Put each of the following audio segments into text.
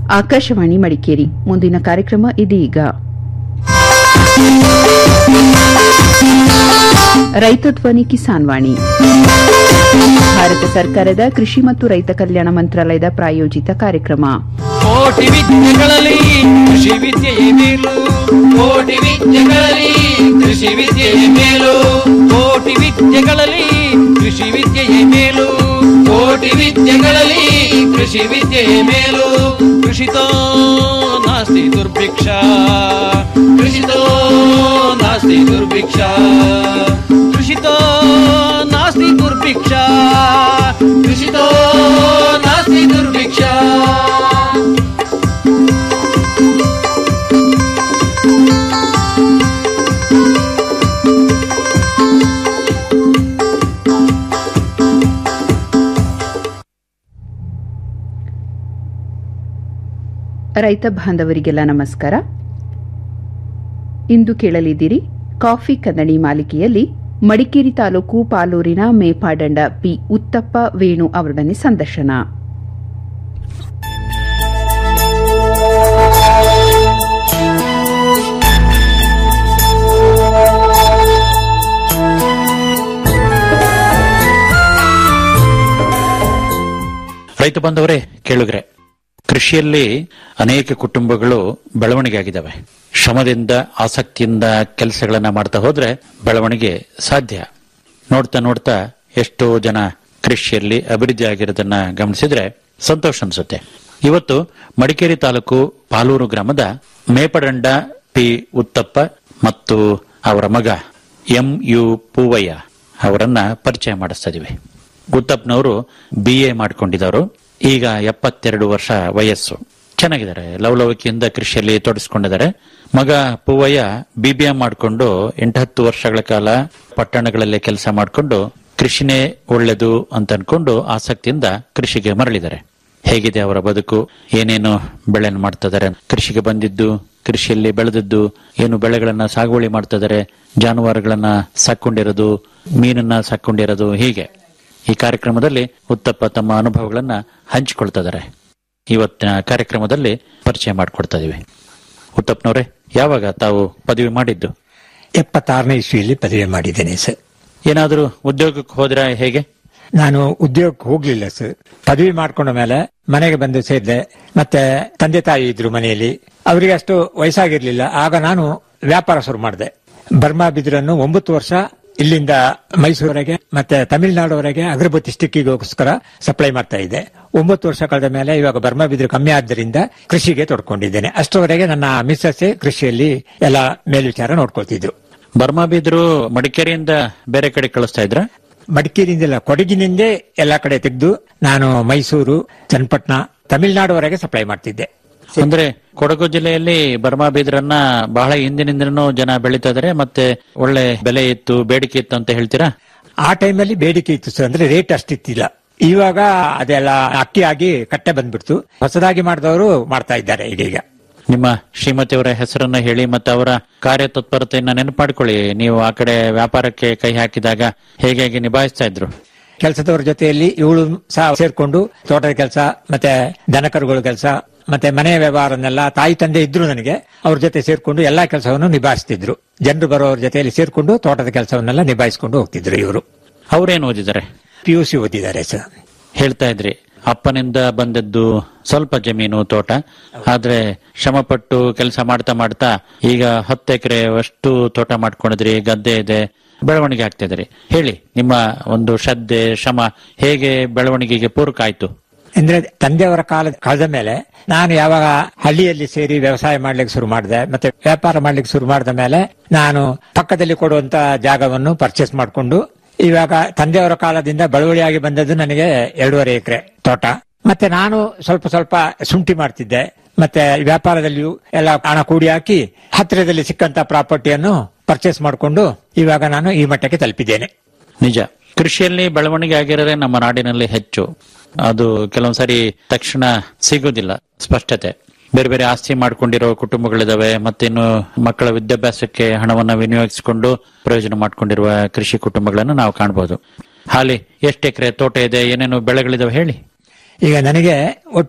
ಆಕಾಶವಾಣಿ ಮಡಿಕೇರಿ ಮುಂದಿನ ಕಾರ್ಯಕ್ರಮ ಇದೀಗ ರೈತ ಧ್ವನಿ ಕಿಸಾನ್ ವಾಣಿ ಭಾರತ ಸರ್ಕಾರದ ಕೃಷಿ ಮತ್ತು ರೈತ ಕಲ್ಯಾಣ ಮಂತ್ರಾಲಯದ ಪ್ರಾಯೋಜಿತ ಕಾರ್ಯಕ್ರಮ ಕೋಟಿ ವಿದ್ಯೆಗಳಲ್ಲಿ ಕೃಷಿ ವಿದ್ಯೆಯೇ ಮೇಲು ಕೋಟಿ ವಿದ್ಯೆಗಳಲ್ಲಿ ಕೃಷಿ ವಿದ್ಯೆಯೇ ಮೇಲು ಕೋಟಿ ವಿದ್ಯೆಗಳಲ್ಲಿ ಕೃಷಿ ವಿದ್ಯೆಯೇ ಮೇಲು ಕೋಟಿ ವಿದ್ಯೆಗಳಲ್ಲಿ ಕೃಷಿ ವಿದ್ಯೆಯೇ ಮೇಲು ಕೃಷಿತೋ ನಾಸ್ತಿ ದುರ್ಭಿಕ್ಷ ಕೃಷಿತೋ ನಾಸ್ತಿ ದುರ್ಭಿಕ್ಷ ಕೃಷಿತೋ ನಾಸ್ತಿ ದುರ್ಭಿಕ್ಷ ಕೃಷಿತೋ ನಾಸ್ತಿ ದುರ್ಭಿಕ್ಷ ರೈತ ಬಾಂಧವರಿಗೆಲ್ಲ ನಮಸ್ಕಾರ ಇಂದು ಕೇಳಲಿದ್ದೀರಿ ಕಾಫಿ ಕನ್ನಡಿ ಮಾಲಿಕೆಯಲ್ಲಿ ಮಡಿಕೇರಿ ತಾಲೂಕು ಪಾಲೂರಿನ ಮೇಪಾಡಂಡ ಪಿ ಉತ್ತಪ್ಪ ವೇಣು ಅವರೊಡನೆ ಸಂದರ್ಶನ ರೈತ ಬಾಂಧವರೇ ಕೇಳುಗ್ರೆ ಕೃಷಿಯಲ್ಲಿ ಅನೇಕ ಕುಟುಂಬಗಳು ಬೆಳವಣಿಗೆ ಆಗಿದ್ದಾವೆ ಶ್ರಮದಿಂದ ಆಸಕ್ತಿಯಿಂದ ಕೆಲಸಗಳನ್ನ ಮಾಡ್ತಾ ಹೋದ್ರೆ ಬೆಳವಣಿಗೆ ಸಾಧ್ಯ ನೋಡ್ತಾ ನೋಡ್ತಾ ಎಷ್ಟೋ ಜನ ಕೃಷಿಯಲ್ಲಿ ಅಭಿವೃದ್ಧಿ ಆಗಿರೋದನ್ನ ಗಮನಿಸಿದ್ರೆ ಸಂತೋಷ ಅನ್ಸುತ್ತೆ ಇವತ್ತು ಮಡಿಕೇರಿ ತಾಲೂಕು ಪಾಲೂರು ಗ್ರಾಮದ ಮೇಪಡಂಡ ಪಿ ಉತ್ತಪ್ಪ ಮತ್ತು ಅವರ ಮಗ ಎಂ ಯು ಪೂವಯ್ಯ ಅವರನ್ನ ಪರಿಚಯ ಮಾಡಿಸ್ತಾ ಇದೀವಿ ಗುತ್ತಪ್ಪನವರು ಬಿ ಎ ಮಾಡ್ಕೊಂಡಿದ್ದವರು ಈಗ ಎಪ್ಪತ್ತೆರಡು ವರ್ಷ ವಯಸ್ಸು ಚೆನ್ನಾಗಿದ್ದಾರೆ ಲವಲವಿಕೆಯಿಂದ ಕೃಷಿಯಲ್ಲಿ ತೊಡಗಿಸ್ಕೊಂಡಿದ್ದಾರೆ ಮಗ ಪೂವಯ್ಯ ಬಿಬಿಎಂ ಮಾಡಿಕೊಂಡು ಎಂಟತ್ತು ವರ್ಷಗಳ ಕಾಲ ಪಟ್ಟಣಗಳಲ್ಲಿ ಕೆಲಸ ಮಾಡಿಕೊಂಡು ಕೃಷಿನೇ ಒಳ್ಳೆದು ಅಂತ ಅನ್ಕೊಂಡು ಆಸಕ್ತಿಯಿಂದ ಕೃಷಿಗೆ ಮರಳಿದ್ದಾರೆ ಹೇಗಿದೆ ಅವರ ಬದುಕು ಏನೇನು ಬೆಳೆನ ಮಾಡ್ತಿದ್ದಾರೆ ಕೃಷಿಗೆ ಬಂದಿದ್ದು ಕೃಷಿಯಲ್ಲಿ ಬೆಳೆದದ್ದು ಏನು ಬೆಳೆಗಳನ್ನ ಸಾಗುವಳಿ ಮಾಡ್ತಿದ್ದಾರೆ ಜಾನುವಾರುಗಳನ್ನ ಸಾಕೊಂಡಿರೋದು ಮೀನನ್ನ ಸಾಕೊಂಡಿರೋದು ಹೀಗೆ ಈ ಕಾರ್ಯಕ್ರಮದಲ್ಲಿ ಉತ್ತಪ್ಪ ತಮ್ಮ ಅನುಭವಗಳನ್ನ ಹಂಚಿಕೊಳ್ತಿದ್ದಾರೆ ಇವತ್ತಿನ ಕಾರ್ಯಕ್ರಮದಲ್ಲಿ ಪರಿಚಯ ಮಾಡಿಕೊಡ್ತಾ ಇದೀವಿ ಉತ್ತಪ್ಪನವರೇ ಯಾವಾಗ ತಾವು ಪದವಿ ಮಾಡಿದ್ದು ಎಪ್ಪತ್ತಾರನೇ ಇಸ್ವಿಯಲ್ಲಿ ಪದವಿ ಮಾಡಿದ್ದೇನೆ ಸರ್ ಏನಾದರೂ ಉದ್ಯೋಗಕ್ಕೆ ಹೋದ್ರೆ ಹೇಗೆ ನಾನು ಉದ್ಯೋಗಕ್ಕೆ ಹೋಗ್ಲಿಲ್ಲ ಸರ್ ಪದವಿ ಮಾಡ್ಕೊಂಡ ಮೇಲೆ ಮನೆಗೆ ಬಂದು ಸೇರಿದೆ ಮತ್ತೆ ತಂದೆ ತಾಯಿ ಇದ್ರು ಮನೆಯಲ್ಲಿ ಅವರಿಗೆ ಅಷ್ಟು ವಯಸ್ಸಾಗಿರ್ಲಿಲ್ಲ ಆಗ ನಾನು ವ್ಯಾಪಾರ ಶುರು ಮಾಡಿದೆ ಬರ್ಮಾ ಬಿದಿರನ್ನು ಒಂಬತ್ತು ವರ್ಷ ಇಲ್ಲಿಂದ ಮೈಸೂರಿಗೆ ಮತ್ತೆ ತಮಿಳುನಾಡುವರೆಗೆ ಅಗರಬತ್ತಿ ಸ್ಟಿಕ್ಕಿಗೋಸ್ಕರ ಸಪ್ಲೈ ಮಾಡ್ತಾ ಇದ್ದೆ ಒಂಬತ್ತು ವರ್ಷ ಕಳೆದ ಮೇಲೆ ಇವಾಗ ಬರ್ಮಾ ಬಿದಿರು ಕಮ್ಮಿ ಆದ್ದರಿಂದ ಕೃಷಿಗೆ ತೊಡ್ಕೊಂಡಿದ್ದೇನೆ ಅಷ್ಟರವರೆಗೆ ನನ್ನ ಮಿಸ್ಸಸ್ ಕೃಷಿಯಲ್ಲಿ ಎಲ್ಲ ಮೇಲ್ವಿಚಾರ ನೋಡ್ಕೊಳ್ತಿದ್ರು ಬರ್ಮಾ ಬಿದ್ರು ಮಡಿಕೇರಿಯಿಂದ ಬೇರೆ ಕಡೆ ಕಳಿಸ್ತಾ ಇದ್ರ ಮಡಿಕೇರಿಯಿಂದಲ್ಲ ಕೊಡಗಿನಿಂದೇ ಎಲ್ಲಾ ಕಡೆ ತೆಗೆದು ನಾನು ಮೈಸೂರು ಚನ್ನಪಟ್ಟಣ ತಮಿಳುನಾಡುವರೆಗೆ ಸಪ್ಲೈ ಮಾಡ್ತಿದ್ದೆ ಅಂದ್ರೆ ಕೊಡಗು ಜಿಲ್ಲೆಯಲ್ಲಿ ಬರ್ಮಾ ಬೀದ್ರನ್ನ ಬಹಳ ಹಿಂದಿನಿಂದನೂ ಜನ ಬೆಳೀತಾ ಇದಾರೆ ಮತ್ತೆ ಒಳ್ಳೆ ಬೆಲೆ ಇತ್ತು ಬೇಡಿಕೆ ಇತ್ತು ಅಂತ ಹೇಳ್ತೀರಾ ಆ ಟೈಮಲ್ಲಿ ಬೇಡಿಕೆ ಇತ್ತು ಸರ್ ಅಂದ್ರೆ ರೇಟ್ ಅಷ್ಟಿತ್ತಿಲ್ಲ ಇವಾಗ ಅದೆಲ್ಲ ಅಕ್ಕಿ ಆಗಿ ಕಟ್ಟೆ ಬಂದ್ಬಿಡ್ತು ಹೊಸದಾಗಿ ಮಾಡಿದವರು ಮಾಡ್ತಾ ಇದ್ದಾರೆ ಈಗೀಗ ನಿಮ್ಮ ಶ್ರೀಮತಿಯವರ ಹೆಸರನ್ನ ಹೇಳಿ ಮತ್ತೆ ಅವರ ಕಾರ್ಯ ತತ್ಪರತೆಯನ್ನ ನೆನಪಾಡ್ಕೊಳ್ಳಿ ನೀವು ಆ ಕಡೆ ವ್ಯಾಪಾರಕ್ಕೆ ಕೈ ಹಾಕಿದಾಗ ಹೇಗೆ ಹೇಗೆ ನಿಭಾಯಿಸ್ತಾ ಇದ್ರು ಕೆಲಸದವರ ಜೊತೆಯಲ್ಲಿ ಇವಳು ಸಹ ಸೇರ್ಕೊಂಡು ತೋಟದ ಕೆಲಸ ಮತ್ತೆ ದನಕರುಗಳ ಕೆಲಸ ಮತ್ತೆ ಮನೆಯ ವ್ಯವಹಾರನ್ನೆಲ್ಲ ತಾಯಿ ತಂದೆ ಇದ್ರು ನನಗೆ ಅವ್ರ ಜೊತೆ ಸೇರ್ಕೊಂಡು ಎಲ್ಲಾ ಕೆಲಸವನ್ನು ನಿಭಾಯಿಸ್ತಿದ್ರು ಜನರು ಬರೋರ ಜೊತೆಯಲ್ಲಿ ಸೇರ್ಕೊಂಡು ತೋಟದ ಕೆಲಸವನ್ನೆಲ್ಲ ನಿಭಾಯಿಸಿಕೊಂಡು ಹೋಗ್ತಿದ್ರು ಇವರು ಅವ್ರೇನ್ ಓದಿದ್ದಾರೆ ಪಿ ಯು ಸಿ ಓದಿದ್ದಾರೆ ಸರ್ ಹೇಳ್ತಾ ಇದ್ರಿ ಅಪ್ಪನಿಂದ ಬಂದದ್ದು ಸ್ವಲ್ಪ ಜಮೀನು ತೋಟ ಆದ್ರೆ ಶ್ರಮಪಟ್ಟು ಕೆಲಸ ಮಾಡ್ತಾ ಮಾಡ್ತಾ ಈಗ ಹತ್ತು ಎಕರೆ ಅಷ್ಟು ತೋಟ ಮಾಡ್ಕೊಂಡಿದ್ರಿ ಗದ್ದೆ ಇದೆ ಬೆಳವಣಿಗೆ ಆಗ್ತಿದ್ರಿ ಹೇಳಿ ನಿಮ್ಮ ಒಂದು ಶ್ರದ್ಧೆ ಶ್ರಮ ಹೇಗೆ ಬೆಳವಣಿಗೆಗೆ ಪೂರಕ ಆಯ್ತು ಅಂದ್ರೆ ತಂದೆಯವರ ಕಾಲ ಕಳೆದ ಮೇಲೆ ನಾನು ಯಾವಾಗ ಹಳ್ಳಿಯಲ್ಲಿ ಸೇರಿ ವ್ಯವಸಾಯ ಮಾಡ್ಲಿಕ್ಕೆ ಶುರು ಮಾಡಿದೆ ಮತ್ತೆ ವ್ಯಾಪಾರ ಮಾಡ್ಲಿಕ್ಕೆ ಶುರು ಮಾಡಿದ ಮೇಲೆ ನಾನು ಪಕ್ಕದಲ್ಲಿ ಕೊಡುವಂತ ಜಾಗವನ್ನು ಪರ್ಚೇಸ್ ಮಾಡಿಕೊಂಡು ಇವಾಗ ತಂದೆಯವರ ಕಾಲದಿಂದ ಬಳುವಳಿಯಾಗಿ ಬಂದದ್ದು ನನಗೆ ಎರಡೂವರೆ ಎಕರೆ ತೋಟ ಮತ್ತೆ ನಾನು ಸ್ವಲ್ಪ ಸ್ವಲ್ಪ ಶುಂಠಿ ಮಾಡ್ತಿದ್ದೆ ಮತ್ತೆ ವ್ಯಾಪಾರದಲ್ಲಿಯೂ ಎಲ್ಲ ಹಣ ಕೂಡಿ ಹಾಕಿ ಹತ್ತಿರದಲ್ಲಿ ಸಿಕ್ಕಂತ ಪ್ರಾಪರ್ಟಿಯನ್ನು ಪರ್ಚೇಸ್ ಮಾಡಿಕೊಂಡು ಇವಾಗ ನಾನು ಈ ಮಟ್ಟಕ್ಕೆ ತಲುಪಿದ್ದೇನೆ ನಿಜ ಕೃಷಿಯಲ್ಲಿ ಬೆಳವಣಿಗೆ ಆಗಿರೋದೇ ನಮ್ಮ ನಾಡಿನಲ್ಲಿ ಹೆಚ್ಚು ಅದು ಕೆಲವೊಂದ್ಸರಿ ತಕ್ಷಣ ಸಿಗುವುದಿಲ್ಲ ಸ್ಪಷ್ಟತೆ ಬೇರೆ ಬೇರೆ ಆಸ್ತಿ ಮಾಡ್ಕೊಂಡಿರೋ ಕುಟುಂಬಗಳಿದಾವೆ ಮತ್ತಿನ್ನು ಮಕ್ಕಳ ವಿದ್ಯಾಭ್ಯಾಸಕ್ಕೆ ಹಣವನ್ನ ವಿನಿಯೋಗಿಸಿಕೊಂಡು ಪ್ರಯೋಜನ ಮಾಡ್ಕೊಂಡಿರುವ ಕೃಷಿ ಕುಟುಂಬಗಳನ್ನು ನಾವು ಕಾಣಬಹುದು ಹಾಲಿ ಎಷ್ಟು ಎಕರೆ ತೋಟ ಇದೆ ಏನೇನು ಬೆಳೆಗಳಿದಾವೆ ಹೇಳಿ ಈಗ ನನಗೆ ಒಟ್ಟು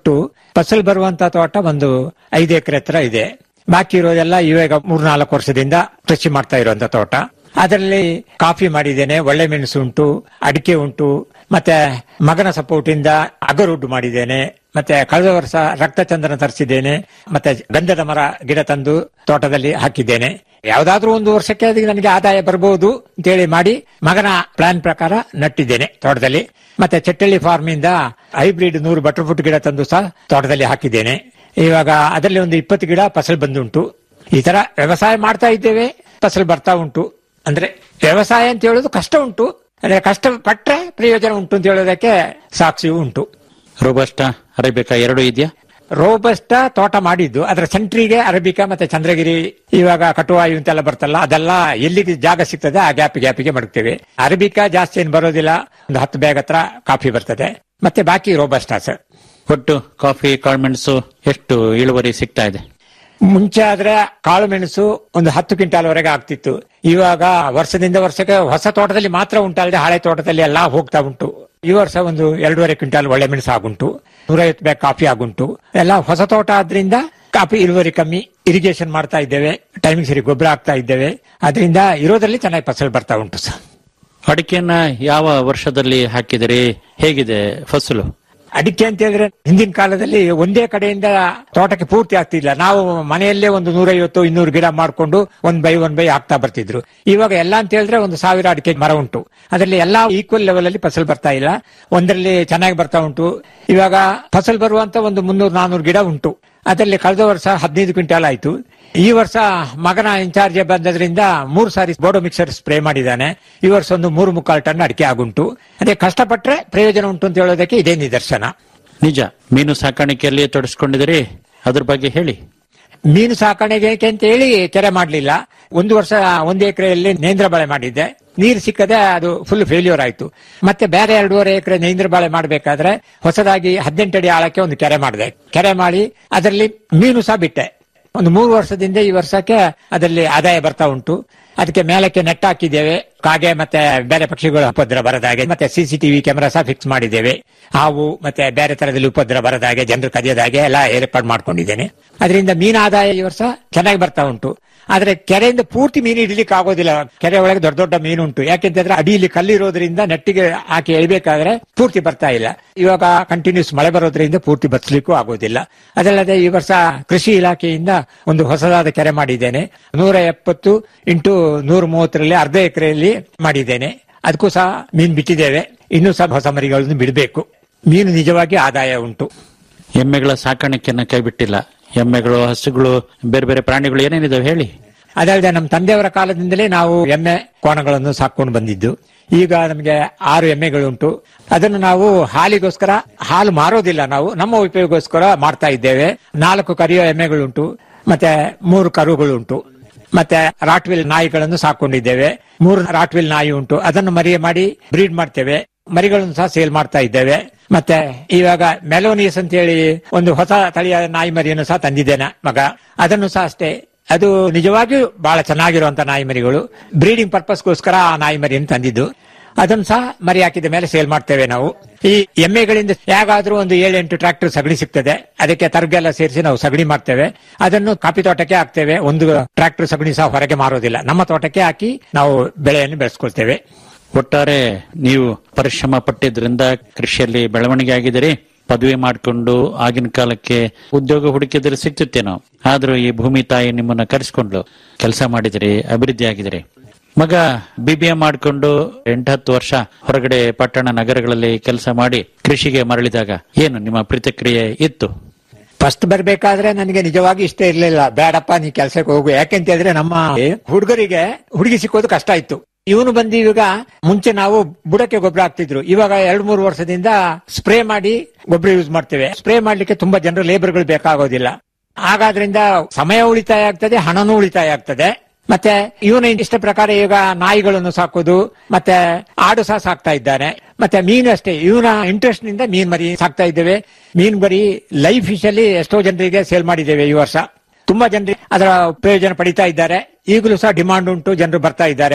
ಫಸಲ್ ಬರುವಂತ ತೋಟ ಒಂದು ಐದು ಎಕರೆ ಹತ್ರ ಇದೆ ಬಾಕಿ ಇರೋದೆಲ್ಲ ಇವಾಗ ಮೂರ್ನಾಲ್ಕು ವರ್ಷದಿಂದ ಕೃಷಿ ಮಾಡ್ತಾ ಇರುವಂತ ತೋಟ ಅದರಲ್ಲಿ ಕಾಫಿ ಮಾಡಿದ್ದೇನೆ ಒಳ್ಳೆ ಮೆಣಸು ಉಂಟು ಅಡಿಕೆ ಉಂಟು ಮತ್ತೆ ಮಗನ ಸಪೋರ್ಟ್ ಇಂದ ಅಗರುಡ್ ಮಾಡಿದ್ದೇನೆ ಮತ್ತೆ ಕಳೆದ ವರ್ಷ ರಕ್ತಚಂದನ ತರಿಸಿದ್ದೇನೆ ಮತ್ತೆ ಗಂಧದ ಮರ ಗಿಡ ತಂದು ತೋಟದಲ್ಲಿ ಹಾಕಿದ್ದೇನೆ ಯಾವ್ದಾದ್ರೂ ಒಂದು ವರ್ಷಕ್ಕೆ ಅದಕ್ಕೆ ನನಗೆ ಆದಾಯ ಬರಬಹುದು ಅಂತೇಳಿ ಮಾಡಿ ಮಗನ ಪ್ಲಾನ್ ಪ್ರಕಾರ ನಟ್ಟಿದ್ದೇನೆ ತೋಟದಲ್ಲಿ ಮತ್ತೆ ಚಟ್ಟಳ್ಳಿ ಫಾರ್ಮ್ ಇಂದ ಹೈಬ್ರಿಡ್ ನೂರು ಬಟರ್ ಫ್ರೂಟ್ ಗಿಡ ತಂದು ಸಹ ತೋಟದಲ್ಲಿ ಹಾಕಿದ್ದೇನೆ ಇವಾಗ ಅದರಲ್ಲಿ ಒಂದು ಇಪ್ಪತ್ತು ಗಿಡ ಫಸಲ್ ಬಂದುಂಟು ಈ ತರ ವ್ಯವಸಾಯ ಮಾಡ್ತಾ ಇದ್ದೇವೆ ಫಸಲ್ ಬರ್ತಾ ಉಂಟು ಅಂದ್ರೆ ವ್ಯವಸಾಯ ಅಂತ ಹೇಳೋದು ಕಷ್ಟ ಉಂಟು ಅಂದ್ರೆ ಕಷ್ಟ ಪಟ್ರೆ ಪ್ರಯೋಜನ ಉಂಟು ಅಂತ ಹೇಳೋದಕ್ಕೆ ಸಾಕ್ಷಿಯೂ ಉಂಟು ರೋಬಸ್ಟ ಅರೇಬಿಕಾ ಎರಡೂ ಇದೆಯಾ ರೋಬಸ್ಟ ತೋಟ ಮಾಡಿದ್ದು ಅದರ ಸೆಂಟ್ರಿಗೆ ಅರಬಿಕಾ ಮತ್ತೆ ಚಂದ್ರಗಿರಿ ಇವಾಗ ಕಟುವಾಯು ಅಂತೆಲ್ಲ ಬರ್ತಲ್ಲ ಅದೆಲ್ಲ ಎಲ್ಲಿಗೆ ಜಾಗ ಸಿಗ್ತದೆ ಆ ಗ್ಯಾಪ್ ಗ್ಯಾಪಿಗೆ ಮಡಗ್ತೇವೆ ಅರಬಿಕಾ ಜಾಸ್ತಿ ಏನು ಬರೋದಿಲ್ಲ ಒಂದು ಹತ್ತು ಬ್ಯಾಗ್ ಹತ್ರ ಕಾಫಿ ಬರ್ತದೆ ಮತ್ತೆ ಬಾಕಿ ರೋಬಸ್ಟಾ ಸರ್ ಒಟ್ಟು ಕಾಫಿ ಕಾಳುಮೆಣಸು ಎಷ್ಟು ಇಳುವರಿ ಸಿಗ್ತಾ ಇದೆ ಮುಂಚೆ ಆದ್ರೆ ಕಾಳು ಮೆಣಸು ಒಂದು ಹತ್ತು ಕ್ವಿಂಟಾಲ್ ವರೆಗೆ ಆಗ್ತಿತ್ತು ಇವಾಗ ವರ್ಷದಿಂದ ವರ್ಷಕ್ಕೆ ಹೊಸ ತೋಟದಲ್ಲಿ ಮಾತ್ರ ಉಂಟಲ್ಲದೆ ಹಳೆ ತೋಟದಲ್ಲಿ ಎಲ್ಲಾ ಹೋಗ್ತಾ ಉಂಟು ಈ ವರ್ಷ ಒಂದು ಎರಡೂವರೆ ಕ್ವಿಂಟಾಲ್ ಒಳ್ಳೆ ಮೆಣಸು ಆಗುಂಟು ನೂರೈವತ್ತು ಬ್ಯಾಗ್ ಕಾಫಿ ಆಗುಂಟು ಎಲ್ಲ ಹೊಸ ತೋಟ ಆದ್ರಿಂದ ಕಾಫಿ ಇಳುವರಿ ಕಮ್ಮಿ ಇರಿಗೇಷನ್ ಮಾಡ್ತಾ ಇದ್ದೇವೆ ಟೈಮಿಂಗ್ ಸರಿ ಗೊಬ್ಬರ ಹಾಕ್ತಾ ಇದ್ದೇವೆ ಅದರಿಂದ ಇರೋದ್ರಲ್ಲಿ ಚೆನ್ನಾಗಿ ಫಸಲು ಬರ್ತಾ ಉಂಟು ಸರ್ ಅಡಿಕೆಯನ್ನ ಯಾವ ವರ್ಷದಲ್ಲಿ ಹಾಕಿದಿರಿ ಹೇಗಿದೆ ಫಸಲು ಅಡಿಕೆ ಅಂತ ಹೇಳಿದ್ರೆ ಹಿಂದಿನ ಕಾಲದಲ್ಲಿ ಒಂದೇ ಕಡೆಯಿಂದ ತೋಟಕ್ಕೆ ಪೂರ್ತಿ ಆಗ್ತಿಲ್ಲ ನಾವು ಮನೆಯಲ್ಲೇ ಒಂದು ನೂರೈವತ್ತು ಇನ್ನೂರು ಗಿಡ ಮಾಡ್ಕೊಂಡು ಒಂದ್ ಬೈ ಒಂದ್ ಬೈ ಆಗ್ತಾ ಬರ್ತಿದ್ರು ಇವಾಗ ಎಲ್ಲ ಅಂತ ಹೇಳಿದ್ರೆ ಒಂದು ಸಾವಿರ ಅಡಿಕೆ ಮರ ಉಂಟು ಅದರಲ್ಲಿ ಎಲ್ಲಾ ಈಕ್ವಲ್ ಲೆವೆಲ್ ಅಲ್ಲಿ ಫಸಲ್ ಬರ್ತಾ ಇಲ್ಲ ಒಂದರಲ್ಲಿ ಚೆನ್ನಾಗಿ ಬರ್ತಾ ಉಂಟು ಇವಾಗ ಫಸಲ್ ಬರುವಂತ ಒಂದು ಮುನ್ನೂರು ನಾನೂರು ಗಿಡ ಉಂಟು ಅದರಲ್ಲಿ ಕಳೆದ ವರ್ಷ ಹದಿನೈದು ಕ್ವಿಂಟಾಲ್ ಆಯ್ತು ಈ ವರ್ಷ ಮಗನ ಇನ್ಚಾರ್ಜ್ ಬಂದದ್ರಿಂದ ಮೂರು ಸಾರಿ ಬೋಡೋ ಮಿಕ್ಸರ್ ಸ್ಪ್ರೇ ಮಾಡಿದ್ದಾನೆ ಈ ವರ್ಷ ಒಂದು ಮೂರು ಮುಕ್ಕಾಲು ಟನ್ ಅಡಿಕೆ ಆಗುಂಟು ಅದೇ ಕಷ್ಟಪಟ್ರೆ ಪ್ರಯೋಜನ ಉಂಟು ಅಂತ ಹೇಳೋದಕ್ಕೆ ಇದೇ ನಿದರ್ಶನ ನಿಜ ಮೀನು ಸಾಕಾಣಿಕೆಯಲ್ಲಿ ತೊಡಸ್ಕೊಂಡಿದಿರಿ ಅದ್ರ ಬಗ್ಗೆ ಹೇಳಿ ಮೀನು ಸಾಕಾಣಿಕೆ ಅಂತ ಹೇಳಿ ಕೆರೆ ಮಾಡ್ಲಿಲ್ಲ ಒಂದು ವರ್ಷ ಒಂದು ಎಕರೆಯಲ್ಲಿ ನೇಂದ್ರ ಬಾಳೆ ಮಾಡಿದ್ದೆ ನೀರು ಸಿಕ್ಕದೆ ಅದು ಫುಲ್ ಫೇಲ್ಯೂರ್ ಆಯ್ತು ಮತ್ತೆ ಬೇರೆ ಎರಡೂವರೆ ಎಕರೆ ನೇಂದ್ರ ಬಾಳೆ ಮಾಡಬೇಕಾದ್ರೆ ಹೊಸದಾಗಿ ಹದಿನೆಂಟು ಅಡಿ ಆಳಕ್ಕೆ ಒಂದು ಕೆರೆ ಮಾಡಿದೆ ಕೆರೆ ಮಾಡಿ ಅದರಲ್ಲಿ ಮೀನು ಸಹ ಬಿಟ್ಟೆ ಒಂದು ಮೂರು ವರ್ಷದಿಂದ ಈ ವರ್ಷಕ್ಕೆ ಅದರಲ್ಲಿ ಆದಾಯ ಬರ್ತಾ ಉಂಟು ಅದಕ್ಕೆ ಮೇಲಕ್ಕೆ ನೆಟ್ ಹಾಕಿದ್ದೇವೆ ಕಾಗೆ ಮತ್ತೆ ಬೇರೆ ಪಕ್ಷಿಗಳ ಉಪದ್ರ ಬರದ ಹಾಗೆ ಮತ್ತೆ ಸಿಸಿಟಿವಿ ಕ್ಯಾಮೆರಾ ಸಹ ಫಿಕ್ಸ್ ಮಾಡಿದ್ದೇವೆ ಹಾವು ಮತ್ತೆ ಬೇರೆ ತರದಲ್ಲಿ ಉಪದ್ರ ಬರದ ಹಾಗೆ ಜನರು ಕದಿಯದ ಹಾಗೆ ಎಲ್ಲ ಏರ್ಪಾಡು ಮಾಡ್ಕೊಂಡಿದ್ದೇನೆ ಅದರಿಂದ ಮೀನು ಆದಾಯ ಈ ವರ್ಷ ಚೆನ್ನಾಗಿ ಬರ್ತಾ ಉಂಟು ಆದ್ರೆ ಕೆರೆಯಿಂದ ಪೂರ್ತಿ ಮೀನು ಹಿಡಿಲಿಕ್ಕೆ ಆಗೋದಿಲ್ಲ ಕೆರೆ ಒಳಗೆ ದೊಡ್ಡ ದೊಡ್ಡ ಮೀನು ಉಂಟು ಯಾಕೆಂತಂದ್ರೆ ಅಡಿಯಲ್ಲಿ ಕಲ್ಲಿರೋದ್ರಿಂದ ನೆಟ್ಟಿಗೆ ಹಾಕಿ ಎಳಿಬೇಕಾದ್ರೆ ಪೂರ್ತಿ ಬರ್ತಾ ಇಲ್ಲ ಇವಾಗ ಕಂಟಿನ್ಯೂಸ್ ಮಳೆ ಬರೋದ್ರಿಂದ ಪೂರ್ತಿ ಬಚ್ಚಲಿಕ್ಕೂ ಆಗೋದಿಲ್ಲ ಅದಲ್ಲದೆ ಈ ವರ್ಷ ಕೃಷಿ ಇಲಾಖೆಯಿಂದ ಒಂದು ಹೊಸದಾದ ಕೆರೆ ಮಾಡಿದ್ದೇನೆ ನೂರ ಎಪ್ಪತ್ತು ಇಂಟು ನೂರ ಮೂವತ್ತರಲ್ಲಿ ಅರ್ಧ ಎಕರೆಯಲ್ಲಿ ಮಾಡಿದ್ದೇನೆ ಅದಕ್ಕೂ ಸಹ ಮೀನು ಬಿಟ್ಟಿದ್ದೇವೆ ಇನ್ನೂ ಸಹ ಹೊಸ ಮರಿಗಳನ್ನು ಬಿಡಬೇಕು ಮೀನು ನಿಜವಾಗಿ ಆದಾಯ ಉಂಟು ಎಮ್ಮೆಗಳ ಸಾಕಾಣಿಕೆಯನ್ನ ಕೈ ಬಿಟ್ಟಿಲ್ಲ ಎಮ್ಮೆಗಳು ಹಸುಗಳು ಬೇರೆ ಬೇರೆ ಪ್ರಾಣಿಗಳು ಏನೇನಿದಾವೆ ಹೇಳಿ ಅದಲ್ಲದೆ ನಮ್ಮ ತಂದೆಯವರ ಕಾಲದಿಂದಲೇ ನಾವು ಎಮ್ಮೆ ಕೋಣಗಳನ್ನು ಸಾಕೊಂಡು ಬಂದಿದ್ದು ಈಗ ನಮಗೆ ಆರು ಎಮ್ಮೆಗಳುಂಟು ಅದನ್ನು ನಾವು ಹಾಲಿಗೋಸ್ಕರ ಹಾಲು ಮಾರೋದಿಲ್ಲ ನಾವು ನಮ್ಮ ಉಪಯೋಗಕ್ಕೋಸ್ಕರ ಮಾಡ್ತಾ ಇದ್ದೇವೆ ನಾಲ್ಕು ಕರಿಯೋ ಎಮ್ಮೆಗಳುಂಟು ಮತ್ತೆ ಮೂರು ಕರುಗಳುಂಟು ಮತ್ತೆ ರಾಟ್ವಿಲ್ ನಾಯಿಗಳನ್ನು ಸಾಕೊಂಡಿದ್ದೇವೆ ಮೂರು ರಾಟ್ವಿಲ್ ನಾಯಿ ಉಂಟು ಅದನ್ನು ಮರಿ ಮಾಡಿ ಬ್ರೀಡ್ ಮಾಡ್ತೇವೆ ಮರಿಗಳನ್ನು ಸಹ ಸೇಲ್ ಮಾಡ್ತಾ ಇದ್ದೇವೆ ಮತ್ತೆ ಇವಾಗ ಮೆಲೋನಿಯಸ್ ಅಂತ ಹೇಳಿ ಒಂದು ಹೊಸ ತಳಿಯ ನಾಯಿ ಮರಿಯನ್ನು ಸಹ ತಂದಿದ್ದೇನೆ ಮಗ ಅದನ್ನು ಸಹ ಅಷ್ಟೇ ಅದು ನಿಜವಾಗಿಯೂ ಬಹಳ ಚೆನ್ನಾಗಿರುವಂತ ನಾಯಿ ಮರಿಗಳು ಬ್ರೀಡಿಂಗ್ ಪರ್ಪಸ್ಗೋಸ್ಕರ ಆ ನಾಯಿ ಮರಿಯನ್ನು ತಂದಿದ್ದು ಅದನ್ನು ಸಹ ಮರಿ ಹಾಕಿದ ಮೇಲೆ ಸೇಲ್ ಮಾಡ್ತೇವೆ ನಾವು ಈ ಎಮ್ಮೆಗಳಿಂದ ಹೇಗಾದ್ರೂ ಒಂದು ಏಳೆಂಟು ಟ್ರಾಕ್ಟರ್ ಸಗಣಿ ಸಿಗ್ತದೆ ಅದಕ್ಕೆ ತರ್ಗೆಲ್ಲ ಸೇರಿಸಿ ನಾವು ಸಗಣಿ ಮಾಡ್ತೇವೆ ಅದನ್ನು ಕಾಫಿ ತೋಟಕ್ಕೆ ಹಾಕ್ತೇವೆ ಒಂದು ಟ್ರಾಕ್ಟರ್ ಸಗಣಿ ಸಹ ಹೊರಗೆ ಮಾರೋದಿಲ್ಲ ನಮ್ಮ ತೋಟಕ್ಕೆ ಹಾಕಿ ನಾವು ಬೆಳೆಯನ್ನು ಬೆಳೆಸ್ಕೊಳ್ತೇವೆ ಒಟ್ಟಾರೆ ನೀವು ಪರಿಶ್ರಮ ಪಟ್ಟಿದ್ರಿಂದ ಕೃಷಿಯಲ್ಲಿ ಬೆಳವಣಿಗೆ ಆಗಿದ್ದೀರಿ ಪದವಿ ಮಾಡಿಕೊಂಡು ಆಗಿನ ಕಾಲಕ್ಕೆ ಉದ್ಯೋಗ ಹುಡುಕಿದ್ರೆ ಸಿಕ್ತಿತ್ತೇನೋ ಆದ್ರೂ ಈ ಭೂಮಿ ತಾಯಿ ನಿಮ್ಮನ್ನ ಕರೆಸ್ಕೊಂಡ್ಲು ಕೆಲಸ ಮಾಡಿದಿರಿ ಅಭಿವೃದ್ಧಿ ಆಗಿದಿರಿ ಮಗ ಬಿಬಿಎ ಮಾಡಿಕೊಂಡು ಎಂಟತ್ತು ವರ್ಷ ಹೊರಗಡೆ ಪಟ್ಟಣ ನಗರಗಳಲ್ಲಿ ಕೆಲಸ ಮಾಡಿ ಕೃಷಿಗೆ ಮರಳಿದಾಗ ಏನು ನಿಮ್ಮ ಪ್ರತಿಕ್ರಿಯೆ ಇತ್ತು ಫಸ್ಟ್ ಬರ್ಬೇಕಾದ್ರೆ ನನಗೆ ನಿಜವಾಗಿ ಇಷ್ಟ ಇರ್ಲಿಲ್ಲ ಬೇಡಪ್ಪ ನೀ ಕೆಲ್ಸಕ್ಕೆ ಹೋಗು ಯಾಕೆಂತ ಹೇಳಿದ್ರೆ ನಮ್ಮ ಹುಡುಗರಿಗೆ ಹುಡುಗಿ ಸಿಕ್ಕೋದು ಕಷ್ಟ ಇತ್ತು ಇವನು ಬಂದು ಇವಾಗ ಮುಂಚೆ ನಾವು ಬುಡಕ್ಕೆ ಗೊಬ್ಬರ ಹಾಕ್ತಿದ್ರು ಇವಾಗ ಎರಡ್ ಮೂರು ವರ್ಷದಿಂದ ಸ್ಪ್ರೇ ಮಾಡಿ ಗೊಬ್ಬರ ಯೂಸ್ ಮಾಡ್ತೇವೆ ಸ್ಪ್ರೇ ಮಾಡ್ಲಿಕ್ಕೆ ತುಂಬಾ ಜನರು ಲೇಬರ್ಗಳು ಬೇಕಾಗೋದಿಲ್ಲ ಹಾಗಾದ್ರಿಂದ ಸಮಯ ಉಳಿತಾಯ ಆಗ್ತದೆ ಹಣನೂ ಉಳಿತಾಯ ಆಗ್ತದೆ ಮತ್ತೆ ಇವನ ಇಷ್ಟ ಪ್ರಕಾರ ಈಗ ನಾಯಿಗಳನ್ನು ಸಾಕೋದು ಮತ್ತೆ ಆಡು ಸಹ ಸಾಕ್ತಾ ಇದ್ದಾನೆ ಮತ್ತೆ ಮೀನು ಅಷ್ಟೇ ಇವನ ಇಂಟ್ರೆಸ್ಟ್ ನಿಂದ ಮೀನ್ ಮರಿ ಸಾಕ್ತಾ ಇದ್ದೇವೆ ಮೀನ್ ಮರಿ ಲೈಫ್ ಫಿಶ್ ಅಲ್ಲಿ ಎಷ್ಟೋ ಜನರಿಗೆ ಸೇಲ್ ಮಾಡಿದ್ದೇವೆ ಈ ವರ್ಷ ತುಂಬಾ ಜನರಿಗೆ ಅದರ ಪ್ರಯೋಜನ ಪಡಿತಾ ಇದ್ದಾರೆ ಈಗಲೂ ಸಹ ಡಿಮಾಂಡ್ ಉಂಟು ಜನರು ಬರ್ತಾ ಇದ್ದಾರೆ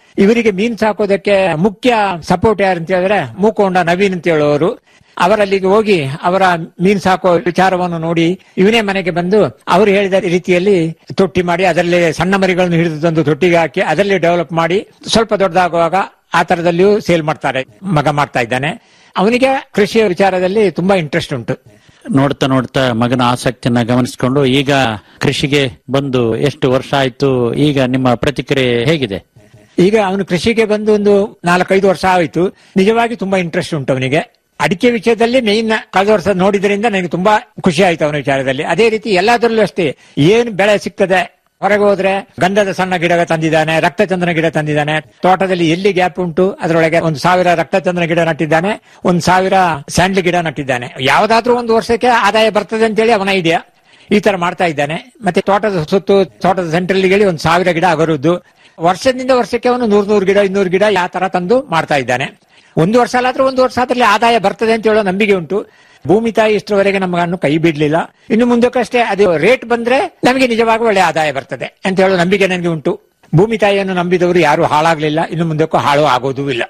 ಇವರಿಗೆ ಮೀನ್ ಸಾಕೋದಕ್ಕೆ ಮುಖ್ಯ ಸಪೋರ್ಟ್ ಯಾರು ಅಂತ ಹೇಳಿದ್ರೆ ಮೂಕೊಂಡ ನವೀನ್ ಅಂತ ಹೇಳುವವರು ಅವರಲ್ಲಿಗೆ ಹೋಗಿ ಅವರ ಮೀನ್ ಸಾಕೋ ವಿಚಾರವನ್ನು ನೋಡಿ ಇವನೇ ಮನೆಗೆ ಬಂದು ಅವರು ಹೇಳಿದ ರೀತಿಯಲ್ಲಿ ತೊಟ್ಟಿ ಮಾಡಿ ಅದರಲ್ಲಿ ಸಣ್ಣ ಮರಿಗಳನ್ನು ಹಿಡಿದು ತಂದು ತೊಟ್ಟಿಗೆ ಹಾಕಿ ಅದರಲ್ಲಿ ಡೆವಲಪ್ ಮಾಡಿ ಸ್ವಲ್ಪ ದೊಡ್ಡದಾಗುವಾಗ ಆ ತರದಲ್ಲಿಯೂ ಸೇಲ್ ಮಾಡ್ತಾರೆ ಮಗ ಮಾಡ್ತಾ ಇದ್ದಾನೆ ಅವನಿಗೆ ಕೃಷಿಯ ವಿಚಾರದಲ್ಲಿ ತುಂಬಾ ಇಂಟ್ರೆಸ್ಟ್ ಉಂಟು ನೋಡ್ತಾ ನೋಡ್ತಾ ಮಗನ ಆಸಕ್ತಿಯನ್ನ ಗಮನಿಸಿಕೊಂಡು ಈಗ ಕೃಷಿಗೆ ಬಂದು ಎಷ್ಟು ವರ್ಷ ಆಯ್ತು ಈಗ ನಿಮ್ಮ ಪ್ರತಿಕ್ರಿಯೆ ಹೇಗಿದೆ ಈಗ ಅವನು ಕೃಷಿಗೆ ಬಂದು ಒಂದು ನಾಲ್ಕೈದು ವರ್ಷ ಆಯಿತು ನಿಜವಾಗಿ ತುಂಬಾ ಇಂಟ್ರೆಸ್ಟ್ ಉಂಟು ಅವನಿಗೆ ಅಡಿಕೆ ವಿಷಯದಲ್ಲಿ ಮೇಯ್ನ್ ಕಳೆದ ವರ್ಷ ನೋಡಿದ್ರಿಂದ ನನಗೆ ತುಂಬಾ ಖುಷಿ ಆಯ್ತು ಅವನ ವಿಚಾರದಲ್ಲಿ ಅದೇ ರೀತಿ ಎಲ್ಲದರಲ್ಲೂ ಅಷ್ಟೇ ಏನು ಬೆಳೆ ಸಿಗ್ತದೆ ಹೊರಗೆ ಹೋದ್ರೆ ಗಂಧದ ಸಣ್ಣ ಗಿಡ ತಂದಿದ್ದಾನೆ ರಕ್ತಚಂದನ ಗಿಡ ತಂದಿದ್ದಾನೆ ತೋಟದಲ್ಲಿ ಎಲ್ಲಿ ಗ್ಯಾಪ್ ಉಂಟು ಅದರೊಳಗೆ ಒಂದು ಸಾವಿರ ರಕ್ತಚಂದನ ಗಿಡ ನಟ್ಟಿದ್ದಾನೆ ಒಂದು ಸಾವಿರ ಸ್ಯಾಂಡ್ಲಿ ಗಿಡ ನಟ್ಟಿದ್ದಾನೆ ಯಾವ್ದಾದ್ರೂ ಒಂದು ವರ್ಷಕ್ಕೆ ಆದಾಯ ಬರ್ತದೆ ಅಂತೇಳಿ ಅವನ ಐಡಿಯಾ ಈ ತರ ಮಾಡ್ತಾ ಇದ್ದಾನೆ ಮತ್ತೆ ತೋಟದ ಸುತ್ತು ತೋಟದ ಸೆಂಟ್ರಲ್ ಹೇಳಿ ಒಂದು ಸಾವಿರ ಗಿಡ ಅಗರುದ್ದು ವರ್ಷದಿಂದ ವರ್ಷಕ್ಕೆ ಅವನು ನೂರ್ ನೂರು ಗಿಡ ಇನ್ನೂರು ಗಿಡ ಯಾವ ತರ ತಂದು ಮಾಡ್ತಾ ಇದ್ದಾನೆ ಒಂದು ವರ್ಷ ಅಲ್ಲಾದ್ರೂ ಒಂದು ವರ್ಷ ಅದ್ರಲ್ಲಿ ಆದಾಯ ಬರ್ತದೆ ಅಂತ ಹೇಳೋ ನಂಬಿಕೆ ಉಂಟು ಭೂಮಿ ತಾಯಿ ಇಷ್ಟರವರೆಗೆ ನಮಗನ್ನು ಕೈ ಬಿಡ್ಲಿಲ್ಲ ಇನ್ನು ಮುಂದಕ್ಕಷ್ಟೇ ಅದು ರೇಟ್ ಬಂದ್ರೆ ನಮಗೆ ನಿಜವಾಗಿ ಒಳ್ಳೆ ಆದಾಯ ಬರ್ತದೆ ಅಂತ ಹೇಳೋ ನಂಬಿಕೆ ನನಗೆ ಉಂಟು ಭೂಮಿ ತಾಯಿಯನ್ನು ನಂಬಿದವರು ಯಾರು ಹಾಳಾಗ್ಲಿಲ್ಲ ಇನ್ನು ಮುಂದಕ್ಕೂ ಹಾಳು ಆಗೋದೂ ಇಲ್ಲ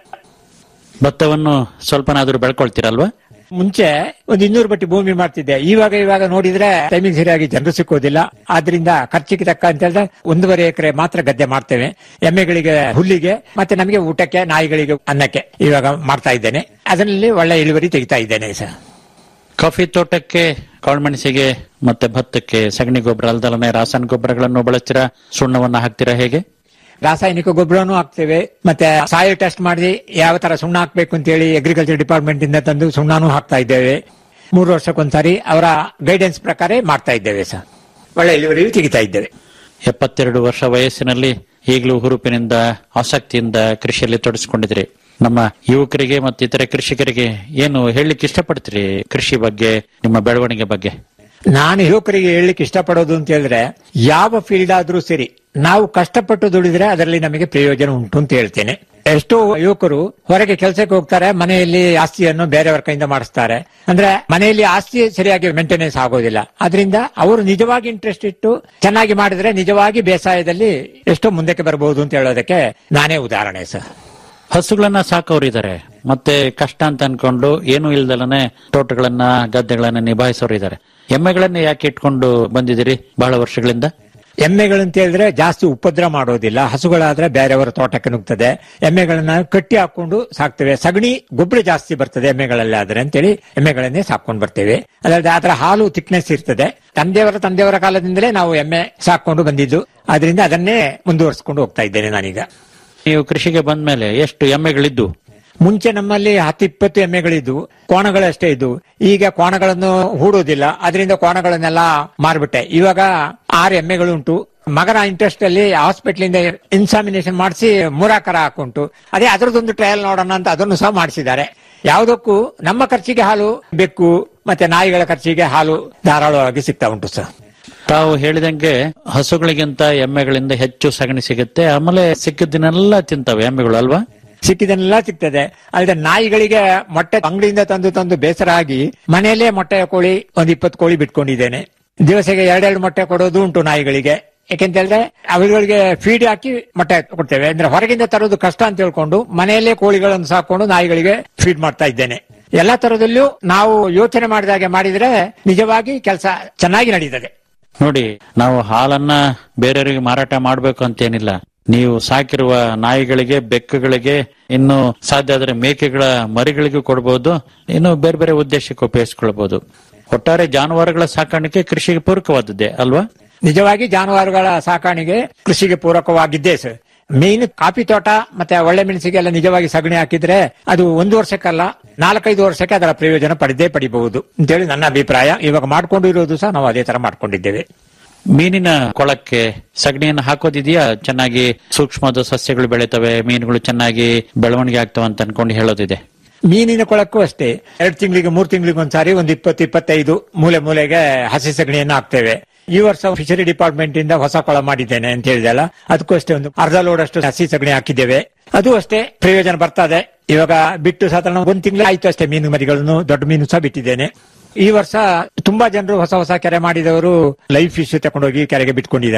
ಭತ್ತವನ್ನು ಸ್ವಲ್ಪನಾದ್ರೂ ಬೆಳ್ಕೊಳ್ತೀರಲ್ವಾ ಮುಂಚೆ ಒಂದು ಇನ್ನೂರು ಬಟ್ಟಿ ಭೂಮಿ ಮಾಡ್ತಿದ್ದೆ ಇವಾಗ ಇವಾಗ ನೋಡಿದ್ರೆ ಟೈಮಿಂಗ್ ಸರಿಯಾಗಿ ಜನರು ಸಿಕ್ಕೋದಿಲ್ಲ ಆದ್ರಿಂದ ಖರ್ಚಿಗೆ ತಕ್ಕ ಅಂತ ಹೇಳಿದ್ರೆ ಒಂದೂವರೆ ಎಕರೆ ಮಾತ್ರ ಗದ್ದೆ ಮಾಡ್ತೇವೆ ಎಮ್ಮೆಗಳಿಗೆ ಹುಲ್ಲಿಗೆ ಮತ್ತೆ ನಮಗೆ ಊಟಕ್ಕೆ ನಾಯಿಗಳಿಗೆ ಅನ್ನಕ್ಕೆ ಇವಾಗ ಮಾಡ್ತಾ ಇದ್ದೇನೆ ಅದರಲ್ಲಿ ಒಳ್ಳೆ ಇಳುವರಿ ತೆಗಿತಾ ಇದ್ದೇನೆ ಸರ್ ಕಾಫಿ ತೋಟಕ್ಕೆ ಕಾಳುಮೆಣಸಿಗೆ ಮತ್ತೆ ಭತ್ತಕ್ಕೆ ಸಗಣಿ ಗೊಬ್ಬರ ಅಲ್ದಲನೆ ರಾಸಾಯನಿಕ ಗೊಬ್ಬರಗಳನ್ನು ಬಳಸ್ತೀರಾ ಸುಣ್ಣವನ್ನ ಹಾಕ್ತೀರಾ ಹೇಗೆ ರಾಸಾಯನಿಕ ಗೊಬ್ಬರನು ಹಾಕ್ತೇವೆ ಮತ್ತೆ ಸಾಯಿಲ್ ಟೆಸ್ಟ್ ಮಾಡಿ ಯಾವ ತರ ಸುಣ್ಣ ಹಾಕ್ಬೇಕು ಅಂತ ಹೇಳಿ ಅಗ್ರಿಕಲ್ಚರ್ ಡಿಪಾರ್ಟ್ಮೆಂಟ್ ಇಂದ ತಂದು ಸುಣ್ಣನೂ ಹಾಕ್ತಾ ಇದ್ದೇವೆ ಮೂರು ವರ್ಷಕ್ಕೊಂದ್ಸಾರಿ ಅವರ ಗೈಡೆನ್ಸ್ ಪ್ರಕಾರ ಮಾಡ್ತಾ ಇದ್ದೇವೆ ಸರ್ ಒಳ್ಳೆ ಇಳುವರಿ ತೆಗಿತಾ ಇದ್ದೇವೆ ಎಪ್ಪತ್ತೆರಡು ವರ್ಷ ವಯಸ್ಸಿನಲ್ಲಿ ಈಗಲೂ ಹುರುಪಿನಿಂದ ಆಸಕ್ತಿಯಿಂದ ಕೃಷಿಯಲ್ಲಿ ತೊಡಗಿಸಿಕೊಂಡಿದ್ರಿ ನಮ್ಮ ಯುವಕರಿಗೆ ಮತ್ತು ಇತರೆ ಕೃಷಿಕರಿಗೆ ಏನು ಹೇಳಲಿಕ್ಕೆ ಇಷ್ಟಪಡ್ತೀರಿ ಕೃಷಿ ಬಗ್ಗೆ ನಿಮ್ಮ ಬೆಳವಣಿಗೆ ಬಗ್ಗೆ ನಾನು ಯುವಕರಿಗೆ ಹೇಳಲಿಕ್ಕೆ ಇಷ್ಟಪಡೋದು ಅಂತ ಹೇಳಿದ್ರೆ ಯಾವ ಫೀಲ್ಡ್ ಆದ್ರೂ ಸರಿ ನಾವು ಕಷ್ಟಪಟ್ಟು ದುಡಿದ್ರೆ ಅದರಲ್ಲಿ ನಮಗೆ ಪ್ರಯೋಜನ ಉಂಟು ಅಂತ ಹೇಳ್ತೇನೆ ಎಷ್ಟೋ ಯುವಕರು ಹೊರಗೆ ಕೆಲಸಕ್ಕೆ ಹೋಗ್ತಾರೆ ಮನೆಯಲ್ಲಿ ಆಸ್ತಿಯನ್ನು ಬೇರೆಯವರ ಕೈಯಿಂದ ಮಾಡಿಸ್ತಾರೆ ಅಂದ್ರೆ ಮನೆಯಲ್ಲಿ ಆಸ್ತಿ ಸರಿಯಾಗಿ ಮೇಂಟೆನೆನ್ಸ್ ಆಗೋದಿಲ್ಲ ಅದರಿಂದ ಅವರು ನಿಜವಾಗಿ ಇಂಟ್ರೆಸ್ಟ್ ಇಟ್ಟು ಚೆನ್ನಾಗಿ ಮಾಡಿದ್ರೆ ನಿಜವಾಗಿ ಬೇಸಾಯದಲ್ಲಿ ಎಷ್ಟೋ ಮುಂದಕ್ಕೆ ಬರಬಹುದು ಅಂತ ಹೇಳೋದಕ್ಕೆ ನಾನೇ ಉದಾಹರಣೆ ಸರ್ ಹಸುಗಳನ್ನ ಸಾಕೋರಿದ್ದಾರೆ ಮತ್ತೆ ಕಷ್ಟ ಅಂತ ಅನ್ಕೊಂಡು ಏನು ಇಲ್ದಲನೆ ತೋಟಗಳನ್ನ ಗದ್ದೆಗಳನ್ನ ನಿಭಾಯಿಸೋರು ಇದ್ದಾರೆ ಎಮ್ಮೆಗಳನ್ನ ಯಾಕೆ ಇಟ್ಕೊಂಡು ಬಂದಿದ್ದೀರಿ ಬಹಳ ವರ್ಷಗಳಿಂದ ಎಮ್ಮೆಗಳು ಅಂತ ಹೇಳಿದ್ರೆ ಜಾಸ್ತಿ ಉಪದ್ರ ಮಾಡೋದಿಲ್ಲ ಹಸುಗಳಾದ್ರೆ ಬೇರೆಯವರ ತೋಟಕ್ಕೆ ನುಗ್ತದೆ ಎಮ್ಮೆಗಳನ್ನ ಕಟ್ಟಿ ಹಾಕೊಂಡು ಸಾಕ್ತೇವೆ ಸಗಣಿ ಗೊಬ್ಬರ ಜಾಸ್ತಿ ಬರ್ತದೆ ಎಮ್ಮೆಗಳಲ್ಲಿ ಆದ್ರೆ ಅಂತೇಳಿ ಎಮ್ಮೆಗಳನ್ನೇ ಸಾಕೊಂಡು ಬರ್ತೇವೆ ಅದಲ್ಲದೆ ಅದರ ಹಾಲು ಥಿಕ್ನೆಸ್ ಇರ್ತದೆ ತಂದೆಯವರ ತಂದೆಯವರ ಕಾಲದಿಂದಲೇ ನಾವು ಎಮ್ಮೆ ಸಾಕೊಂಡು ಬಂದಿದ್ದು ಅದರಿಂದ ಅದನ್ನೇ ಮುಂದುವರಿಸಿಕೊಂಡು ಹೋಗ್ತಾ ಇದ್ದೇನೆ ನಾನೀಗ ನೀವು ಕೃಷಿಗೆ ಬಂದ್ಮೇಲೆ ಎಷ್ಟು ಎಮ್ಮೆಗಳಿದ್ದು ಮುಂಚೆ ನಮ್ಮಲ್ಲಿ ಹತ್ತು ಇಪ್ಪತ್ತು ಎಮ್ಮೆಗಳಿದ್ದು ಕೋಣಗಳಷ್ಟೇ ಇದ್ದು ಈಗ ಕೋಣಗಳನ್ನು ಹೂಡೋದಿಲ್ಲ ಅದರಿಂದ ಕೋಣಗಳನ್ನೆಲ್ಲ ಮಾರ್ಬಿಟ್ಟೆ ಇವಾಗ ಆರು ಎಮ್ಮೆಗಳು ಉಂಟು ಮಗನ ಇಂಟ್ರೆಸ್ಟ್ ಅಲ್ಲಿ ಹಾಸ್ಪಿಟಲ್ ಇಂದ ಇನ್ಸಾಮಿನೇಷನ್ ಮಾಡಿಸಿ ಮೂರಾಕರ ಹಾಕುಂಟು ಅದೇ ಅದರದೊಂದು ಟ್ರಯಲ್ ನೋಡೋಣ ಅಂತ ಅದನ್ನು ಸಹ ಮಾಡಿಸಿದ್ದಾರೆ ಯಾವುದಕ್ಕೂ ನಮ್ಮ ಖರ್ಚಿಗೆ ಹಾಲು ಬೆಕ್ಕು ಮತ್ತೆ ನಾಯಿಗಳ ಖರ್ಚಿಗೆ ಹಾಲು ಧಾರಾಳವಾಗಿ ಸಿಗ್ತಾ ಉಂಟು ಸರ್ ತಾವು ಹೇಳಿದಂಗೆ ಹಸುಗಳಿಗಿಂತ ಎಮ್ಮೆಗಳಿಂದ ಹೆಚ್ಚು ಸಗಣಿ ಸಿಗುತ್ತೆ ಆಮೇಲೆ ಸಿಕ್ಕಿದ್ದನ್ನೆಲ್ಲ ತಿಂತವೆ ಎಮ್ಮೆಗಳು ಅಲ್ವಾ ಸಿಕ್ಕಿದನ್ನೆಲ್ಲ ಸಿಗ್ತದೆ ಅಲ್ಲದೆ ನಾಯಿಗಳಿಗೆ ಮೊಟ್ಟೆ ಅಂಗಡಿಯಿಂದ ತಂದು ತಂದು ಬೇಸರ ಆಗಿ ಮನೆಯಲ್ಲೇ ಮೊಟ್ಟೆ ಕೋಳಿ ಒಂದ್ ಇಪ್ಪತ್ತು ಕೋಳಿ ಬಿಟ್ಕೊಂಡಿದ್ದೇನೆ ದಿವಸಕ್ಕೆ ಎರಡೆರಡು ಮೊಟ್ಟೆ ಕೊಡೋದು ಉಂಟು ನಾಯಿಗಳಿಗೆ ಯಾಕೆಂತ ಹೇಳಿದ್ರೆ ಅವುಗಳಿಗೆ ಫೀಡ್ ಹಾಕಿ ಮೊಟ್ಟೆ ಕೊಡ್ತೇವೆ ಅಂದ್ರೆ ಹೊರಗಿಂದ ತರೋದು ಕಷ್ಟ ಅಂತ ಹೇಳ್ಕೊಂಡು ಮನೆಯಲ್ಲೇ ಕೋಳಿಗಳನ್ನು ಸಾಕೊಂಡು ನಾಯಿಗಳಿಗೆ ಫೀಡ್ ಮಾಡ್ತಾ ಇದ್ದೇನೆ ಎಲ್ಲಾ ತರದಲ್ಲೂ ನಾವು ಯೋಚನೆ ಮಾಡಿದಾಗೆ ಮಾಡಿದ್ರೆ ನಿಜವಾಗಿ ಕೆಲಸ ಚೆನ್ನಾಗಿ ನಡೀತದೆ ನೋಡಿ ನಾವು ಹಾಲನ್ನ ಬೇರೆಯವರಿಗೆ ಮಾರಾಟ ಮಾಡಬೇಕು ಅಂತೇನಿಲ್ಲ ನೀವು ಸಾಕಿರುವ ನಾಯಿಗಳಿಗೆ ಬೆಕ್ಕುಗಳಿಗೆ ಇನ್ನು ಸಾಧ್ಯ ಆದ್ರೆ ಮೇಕೆಗಳ ಮರಿಗಳಿಗೂ ಕೊಡಬಹುದು ಇನ್ನು ಬೇರೆ ಬೇರೆ ಉದ್ದೇಶಕ್ಕೆ ಉಪಯೋಗಿಸಿಕೊಳ್ಬಹುದು ಒಟ್ಟಾರೆ ಜಾನುವಾರುಗಳ ಸಾಕಾಣಿಕೆ ಕೃಷಿಗೆ ಪೂರಕವಾದದ್ದೇ ಅಲ್ವಾ ನಿಜವಾಗಿ ಜಾನುವಾರುಗಳ ಸಾಕಾಣಿಕೆ ಕೃಷಿಗೆ ಪೂರಕವಾಗಿದ್ದೇ ಸರ್ ಮೇನ್ ಕಾಫಿ ತೋಟ ಮತ್ತೆ ಒಳ್ಳೆ ಮೆಣಸಿಗೆಲ್ಲ ನಿಜವಾಗಿ ಸಗಣಿ ಹಾಕಿದ್ರೆ ಅದು ಒಂದು ವರ್ಷಕ್ಕಲ್ಲ ನಾಲ್ಕೈದು ವರ್ಷಕ್ಕೆ ಅದರ ಪ್ರಯೋಜನ ಪಡೆದೇ ಪಡಿಬಹುದು ಅಂತೇಳಿ ನನ್ನ ಅಭಿಪ್ರಾಯ ಇವಾಗ ಮಾಡ್ಕೊಂಡು ಇರೋದು ಸಹ ನಾವು ಅದೇ ತರ ಮಾಡ್ಕೊಂಡಿದ್ದೇವೆ ಮೀನಿನ ಕೊಳಕ್ಕೆ ಸಗಣಿಯನ್ನು ಹಾಕೋದಿದೆಯಾ ಚೆನ್ನಾಗಿ ಸೂಕ್ಷ್ಮವಾದ ಸಸ್ಯಗಳು ಬೆಳಿತವೆ ಮೀನುಗಳು ಚೆನ್ನಾಗಿ ಬೆಳವಣಿಗೆ ಆಗ್ತವೆ ಅಂತ ಅನ್ಕೊಂಡು ಹೇಳೋದಿದೆ ಮೀನಿನ ಕೊಳಕ್ಕೂ ಅಷ್ಟೇ ಎರಡು ತಿಂಗಳಿಗೆ ಮೂರು ತಿಂಗಳಿಗೆ ಒಂದ್ಸಾರಿ ಒಂದು ಇಪ್ಪತ್ತು ಇಪ್ಪತ್ತೈದು ಮೂಲೆ ಮೂಲೆಗೆ ಹಸಿ ಸಗಣಿಯನ್ನು ಹಾಕ್ತೇವೆ ಈ ವರ್ಷ ಫಿಶರಿ ಡಿಪಾರ್ಟ್ಮೆಂಟ್ ಇಂದ ಹೊಸ ಕೊಳ ಮಾಡಿದ್ದೇನೆ ಅಂತ ಹೇಳಿದೆಲ್ಲ ಅದಕ್ಕೂ ಅಷ್ಟೇ ಒಂದು ಅರ್ಧ ಲೋಡ್ ಅಷ್ಟು ಹಸಿ ಸಗಣಿ ಹಾಕಿದ್ದೇವೆ ಅದು ಅಷ್ಟೇ ಪ್ರಯೋಜನ ಬರ್ತದೆ ಇವಾಗ ಬಿಟ್ಟು ಸಾಧಾರಣ ಒಂದ್ ತಿಂಗಳು ಆಯ್ತು ಅಷ್ಟೇ ಮೀನು ಮರಿಗಳನ್ನು ದೊಡ್ಡ ಮೀನು ಸಹ ಬಿಟ್ಟಿದ್ದೇನೆ ಈ ವರ್ಷ ತುಂಬಾ ಜನರು ಹೊಸ ಹೊಸ ಕೆರೆ ಮಾಡಿದವರು ಲೈಫ್ ಫಿಶ್ ತಗೊಂಡೋಗಿ ಕೆರೆಗೆ ಬಿಟ್ಕೊಂಡಿದ್ದಾರೆ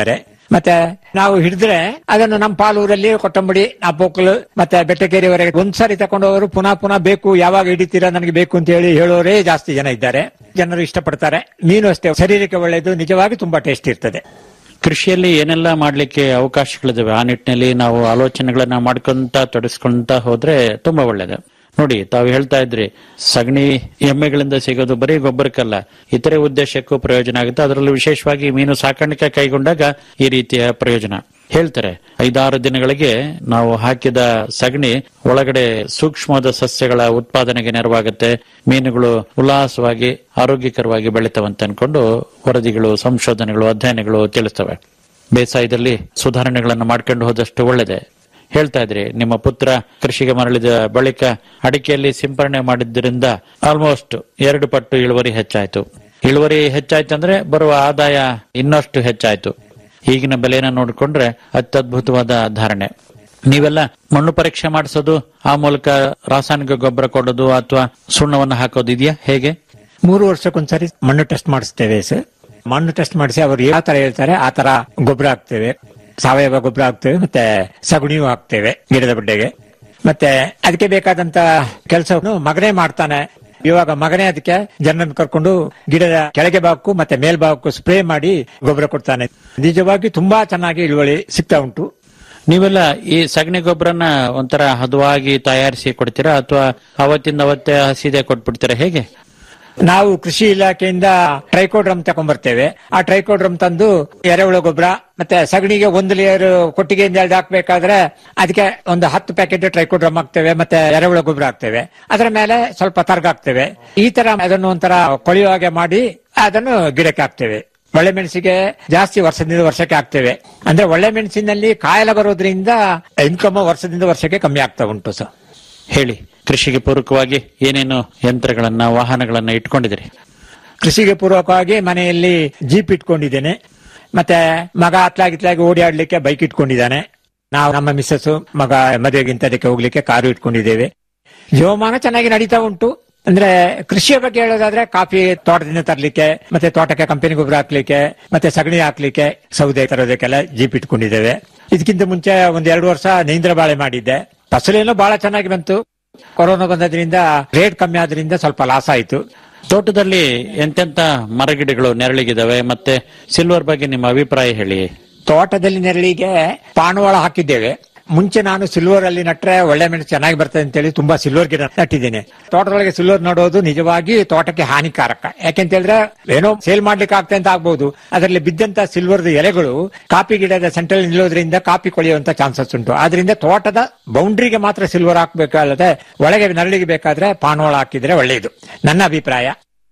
ಮತ್ತೆ ನಾವು ಹಿಡಿದ್ರೆ ಅದನ್ನು ನಮ್ಮ ಪಾಲೂರಲ್ಲಿ ಕೊಟ್ಟಂಬಡಿ ನಾಪೋಕಲು ಮತ್ತೆ ಬೆಟ್ಟಕೇರಿವರೆಗೆ ಒಂದ್ಸಾರಿ ತಗೊಂಡವರು ಪುನಃ ಪುನಃ ಬೇಕು ಯಾವಾಗ ಹಿಡಿತೀರಾ ನನಗೆ ಬೇಕು ಅಂತ ಹೇಳಿ ಹೇಳೋರೇ ಜಾಸ್ತಿ ಜನ ಇದ್ದಾರೆ ಜನರು ಇಷ್ಟಪಡ್ತಾರೆ ಮೀನು ಅಷ್ಟೇ ಶರೀರಕ್ಕೆ ಒಳ್ಳೆಯದು ನಿಜವಾಗಿ ತುಂಬಾ ಟೇಸ್ಟ್ ಇರ್ತದೆ ಕೃಷಿಯಲ್ಲಿ ಏನೆಲ್ಲ ಮಾಡ್ಲಿಕ್ಕೆ ಅವಕಾಶಗಳಿದಾವೆ ಆ ನಿಟ್ಟಿನಲ್ಲಿ ನಾವು ಆಲೋಚನೆಗಳನ್ನ ಮಾಡ್ಕೊಂತ ತೊಡಸ್ಕೊಂತ ಹೋದ್ರೆ ತುಂಬಾ ಒಳ್ಳೇದು ನೋಡಿ ತಾವು ಹೇಳ್ತಾ ಇದ್ರಿ ಸಗಣಿ ಎಮ್ಮೆಗಳಿಂದ ಸಿಗೋದು ಬರೀ ಗೊಬ್ಬರಕ್ಕಲ್ಲ ಇತರೆ ಉದ್ದೇಶಕ್ಕೂ ಪ್ರಯೋಜನ ಆಗುತ್ತೆ ಅದರಲ್ಲೂ ವಿಶೇಷವಾಗಿ ಮೀನು ಸಾಕಾಣಿಕೆ ಕೈಗೊಂಡಾಗ ಈ ರೀತಿಯ ಪ್ರಯೋಜನ ಹೇಳ್ತಾರೆ ಐದಾರು ದಿನಗಳಿಗೆ ನಾವು ಹಾಕಿದ ಸಗಣಿ ಒಳಗಡೆ ಸೂಕ್ಷ್ಮವಾದ ಸಸ್ಯಗಳ ಉತ್ಪಾದನೆಗೆ ನೆರವಾಗುತ್ತೆ ಮೀನುಗಳು ಉಲ್ಲಾಸವಾಗಿ ಆರೋಗ್ಯಕರವಾಗಿ ಬೆಳಿತವಂತ ಅನ್ಕೊಂಡು ವರದಿಗಳು ಸಂಶೋಧನೆಗಳು ಅಧ್ಯಯನಗಳು ತಿಳಿಸ್ತವೆ ಬೇಸಾಯದಲ್ಲಿ ಸುಧಾರಣೆಗಳನ್ನು ಮಾಡ್ಕೊಂಡು ಹೋದಷ್ಟು ಒಳ್ಳೆದೆ ಹೇಳ್ತಾ ಇದ್ರಿ ನಿಮ್ಮ ಪುತ್ರ ಕೃಷಿಗೆ ಮರಳಿದ ಬಳಿಕ ಅಡಿಕೆಯಲ್ಲಿ ಸಿಂಪರಣೆ ಮಾಡಿದ್ದರಿಂದ ಆಲ್ಮೋಸ್ಟ್ ಎರಡು ಪಟ್ಟು ಇಳುವರಿ ಹೆಚ್ಚಾಯ್ತು ಇಳುವರಿ ಹೆಚ್ಚಾಯ್ತು ಅಂದ್ರೆ ಬರುವ ಆದಾಯ ಇನ್ನಷ್ಟು ಹೆಚ್ಚಾಯ್ತು ಈಗಿನ ಬೆಲೆನ ನೋಡಿಕೊಂಡ್ರೆ ಅತ್ಯದ್ಭುತವಾದ ಧಾರಣೆ ನೀವೆಲ್ಲ ಮಣ್ಣು ಪರೀಕ್ಷೆ ಮಾಡಿಸೋದು ಆ ಮೂಲಕ ರಾಸಾಯನಿಕ ಗೊಬ್ಬರ ಕೊಡೋದು ಅಥವಾ ಸುಣ್ಣವನ್ನು ಹಾಕೋದು ಇದೆಯಾ ಹೇಗೆ ಮೂರು ವರ್ಷಕ್ಕೊಂದ್ಸರಿ ಮಣ್ಣು ಟೆಸ್ಟ್ ಮಾಡಿಸ್ತೇವೆ ಸರ್ ಮಣ್ಣು ಟೆಸ್ಟ್ ಮಾಡಿಸಿ ಅವರು ಯಾವ ತರ ಹೇಳ್ತಾರೆ ಆ ತರ ಗೊಬ್ಬರ ಹಾಕ್ತೇವೆ ಸಾವಯವ ಗೊಬ್ಬರ ಹಾಕ್ತೇವೆ ಮತ್ತೆ ಸಗಣಿಯೂ ಹಾಕ್ತೇವೆ ಗಿಡದ ಬಡ್ಡೆಗೆ ಮತ್ತೆ ಅದಕ್ಕೆ ಬೇಕಾದಂತ ಕೆಲಸವನ್ನು ಮಗನೇ ಮಾಡ್ತಾನೆ ಇವಾಗ ಮಗನೇ ಅದಕ್ಕೆ ಜನರನ್ನು ಕರ್ಕೊಂಡು ಗಿಡದ ಕೆಳಗೆ ಭಾಗಕ್ಕೂ ಮತ್ತೆ ಮೇಲ್ಭಾಗಕ್ಕೂ ಸ್ಪ್ರೇ ಮಾಡಿ ಗೊಬ್ಬರ ಕೊಡ್ತಾನೆ ನಿಜವಾಗಿ ತುಂಬಾ ಚೆನ್ನಾಗಿ ಇಳುವರಿ ಸಿಗ್ತಾ ಉಂಟು ನೀವೆಲ್ಲ ಈ ಸಗಣಿ ಗೊಬ್ಬರನ ಒಂಥರ ಹದವಾಗಿ ತಯಾರಿಸಿ ಕೊಡ್ತೀರಾ ಅಥವಾ ಅವತ್ತಿಂದ ಅವತ್ತೇ ಹಸಿದೆ ಕೊಟ್ಬಿಡ್ತೀರಾ ಹೇಗೆ ನಾವು ಕೃಷಿ ಇಲಾಖೆಯಿಂದ ಟ್ರೈಕೋಡ್ರಮ್ ತಗೊಂಡ್ಬರ್ತೇವೆ ಆ ಟ್ರೈಕೋಡ್ರಮ್ ತಂದು ಎರೆಹುಳ ಗೊಬ್ಬರ ಮತ್ತೆ ಸಗಣಿಗೆ ಒಂದು ಲೇಯರ್ ಕೊಟ್ಟಿಗೆಯಿಂದ ಎಳ್ದು ಹಾಕ್ಬೇಕಾದ್ರೆ ಅದಕ್ಕೆ ಒಂದು ಹತ್ತು ಪ್ಯಾಕೆಟ್ ಟ್ರೈಕೋಡ್ರಮ್ ಹಾಕ್ತೇವೆ ಮತ್ತೆ ಎರೆಹುಳ ಗೊಬ್ಬರ ಹಾಕ್ತೇವೆ ಅದರ ಮೇಲೆ ಸ್ವಲ್ಪ ತರ್ಗ ಹಾಕ್ತೇವೆ ಈ ತರ ಅದನ್ನು ಒಂಥರ ಕೊಳೆಯೋ ಹಾಗೆ ಮಾಡಿ ಅದನ್ನು ಗಿಡಕ್ಕೆ ಹಾಕ್ತೇವೆ ಒಳ್ಳೆ ಮೆಣಸಿಗೆ ಜಾಸ್ತಿ ವರ್ಷದಿಂದ ವರ್ಷಕ್ಕೆ ಹಾಕ್ತೇವೆ ಅಂದ್ರೆ ಒಳ್ಳೆ ಮೆಣಸಿನಲ್ಲಿ ಕಾಯಿಲೆ ಬರೋದ್ರಿಂದ ಇನ್ಕಮ್ ವರ್ಷದಿಂದ ವರ್ಷಕ್ಕೆ ಕಮ್ಮಿ ಆಗ್ತಾ ಉಂಟು ಸರ್ ಹೇಳಿ ಕೃಷಿಗೆ ಪೂರಕವಾಗಿ ಏನೇನು ಯಂತ್ರಗಳನ್ನ ವಾಹನಗಳನ್ನ ಇಟ್ಕೊಂಡಿದ್ದೀರಿ ಕೃಷಿಗೆ ಪೂರ್ವಕವಾಗಿ ಮನೆಯಲ್ಲಿ ಜೀಪ್ ಇಟ್ಕೊಂಡಿದ್ದೇನೆ ಮತ್ತೆ ಮಗ ಅತ್ಲಾಗಿತ್ಲಾಗಿ ಓಡಾಡ್ಲಿಕ್ಕೆ ಬೈಕ್ ಇಟ್ಕೊಂಡಿದ್ದಾನೆ ನಾವು ನಮ್ಮ ಮಿಸ್ಸಸ್ ಮಗ ಮದುವೆಗಿಂತ ಅದಕ್ಕೆ ಹೋಗ್ಲಿಕ್ಕೆ ಕಾರು ಇಟ್ಕೊಂಡಿದ್ದೇವೆ ಜೀವಮಾನ ಚೆನ್ನಾಗಿ ನಡೀತಾ ಉಂಟು ಅಂದ್ರೆ ಕೃಷಿಯ ಬಗ್ಗೆ ಹೇಳೋದಾದ್ರೆ ಕಾಫಿ ತೋಟದಿಂದ ತರಲಿಕ್ಕೆ ಮತ್ತೆ ತೋಟಕ್ಕೆ ಕಂಪನಿ ಗೊಬ್ಬರ ಹಾಕ್ಲಿಕ್ಕೆ ಮತ್ತೆ ಸಗಣಿ ಹಾಕ್ಲಿಕ್ಕೆ ಸೌದೆ ತರೋದಕ್ಕೆಲ್ಲ ಜೀಪ್ ಇಟ್ಕೊಂಡಿದ್ದೇವೆ ಇದಕ್ಕಿಂತ ಮುಂಚೆ ಒಂದ್ ಎರಡು ವರ್ಷ ನೇಂದ್ರ ಬಾಳೆ ಮಾಡಿದ್ದೆ ಫಸಲೇನೋ ಬಹಳ ಚೆನ್ನಾಗಿ ಬಂತು ಕೊರೋನಾ ಬಂದದ್ರಿಂದ ರೇಟ್ ಕಮ್ಮಿ ಆದ್ರಿಂದ ಸ್ವಲ್ಪ ಲಾಸ್ ಆಯ್ತು ತೋಟದಲ್ಲಿ ಎಂತೆಂತ ಮರಗಿಡಗಳು ನೆರಳಿಗಿದಾವೆ ಮತ್ತೆ ಸಿಲ್ವರ್ ಬಗ್ಗೆ ನಿಮ್ಮ ಅಭಿಪ್ರಾಯ ಹೇಳಿ ತೋಟದಲ್ಲಿ ನೆರಳಿಗೆ ಪಾಣವಾಳ ಹಾಕಿದ್ದೇವೆ ಮುಂಚೆ ನಾನು ಸಿಲ್ವರ್ ಅಲ್ಲಿ ನಟ್ರೆ ಒಳ್ಳೆ ಮೆಣಸು ಚೆನ್ನಾಗಿ ಬರ್ತದೆ ಅಂತೇಳಿ ತುಂಬಾ ಸಿಲ್ವರ್ ಗಿಡ ನಟ್ಟಿದ್ದೇನೆ ತೋಟದೊಳಗೆ ಸಿಲ್ವರ್ ನೋಡೋದು ನಿಜವಾಗಿ ತೋಟಕ್ಕೆ ಹಾನಿಕಾರಕ ಯಾಕೆಂತ ಹೇಳಿದ್ರೆ ಏನೋ ಸೇಲ್ ಮಾಡ್ಲಿಕ್ಕೆ ಆಗ್ತದೆ ಅಂತ ಆಗ್ಬಹುದು ಅದರಲ್ಲಿ ಬಿದ್ದಂತ ಸಿಲ್ವರ್ ಎಲೆಗಳು ಕಾಫಿ ಗಿಡದ ಸೆಂಟ್ರಲ್ ನಿಲ್ಲೋದ್ರಿಂದ ಕಾಫಿ ಕೊಳೆಯುವಂತ ಚಾನ್ಸಸ್ ಉಂಟು ಆದ್ರಿಂದ ತೋಟದ ಬೌಂಡ್ರಿಗೆ ಮಾತ್ರ ಸಿಲ್ವರ್ ಹಾಕ್ಬೇಕಲ್ಲದೆ ಒಳಗೆ ನೆರಳಿಗೆ ಬೇಕಾದ್ರೆ ಪಾಣವಾಳ ಹಾಕಿದ್ರೆ ಒಳ್ಳೆಯದು ನನ್ನ ಅಭಿಪ್ರಾಯ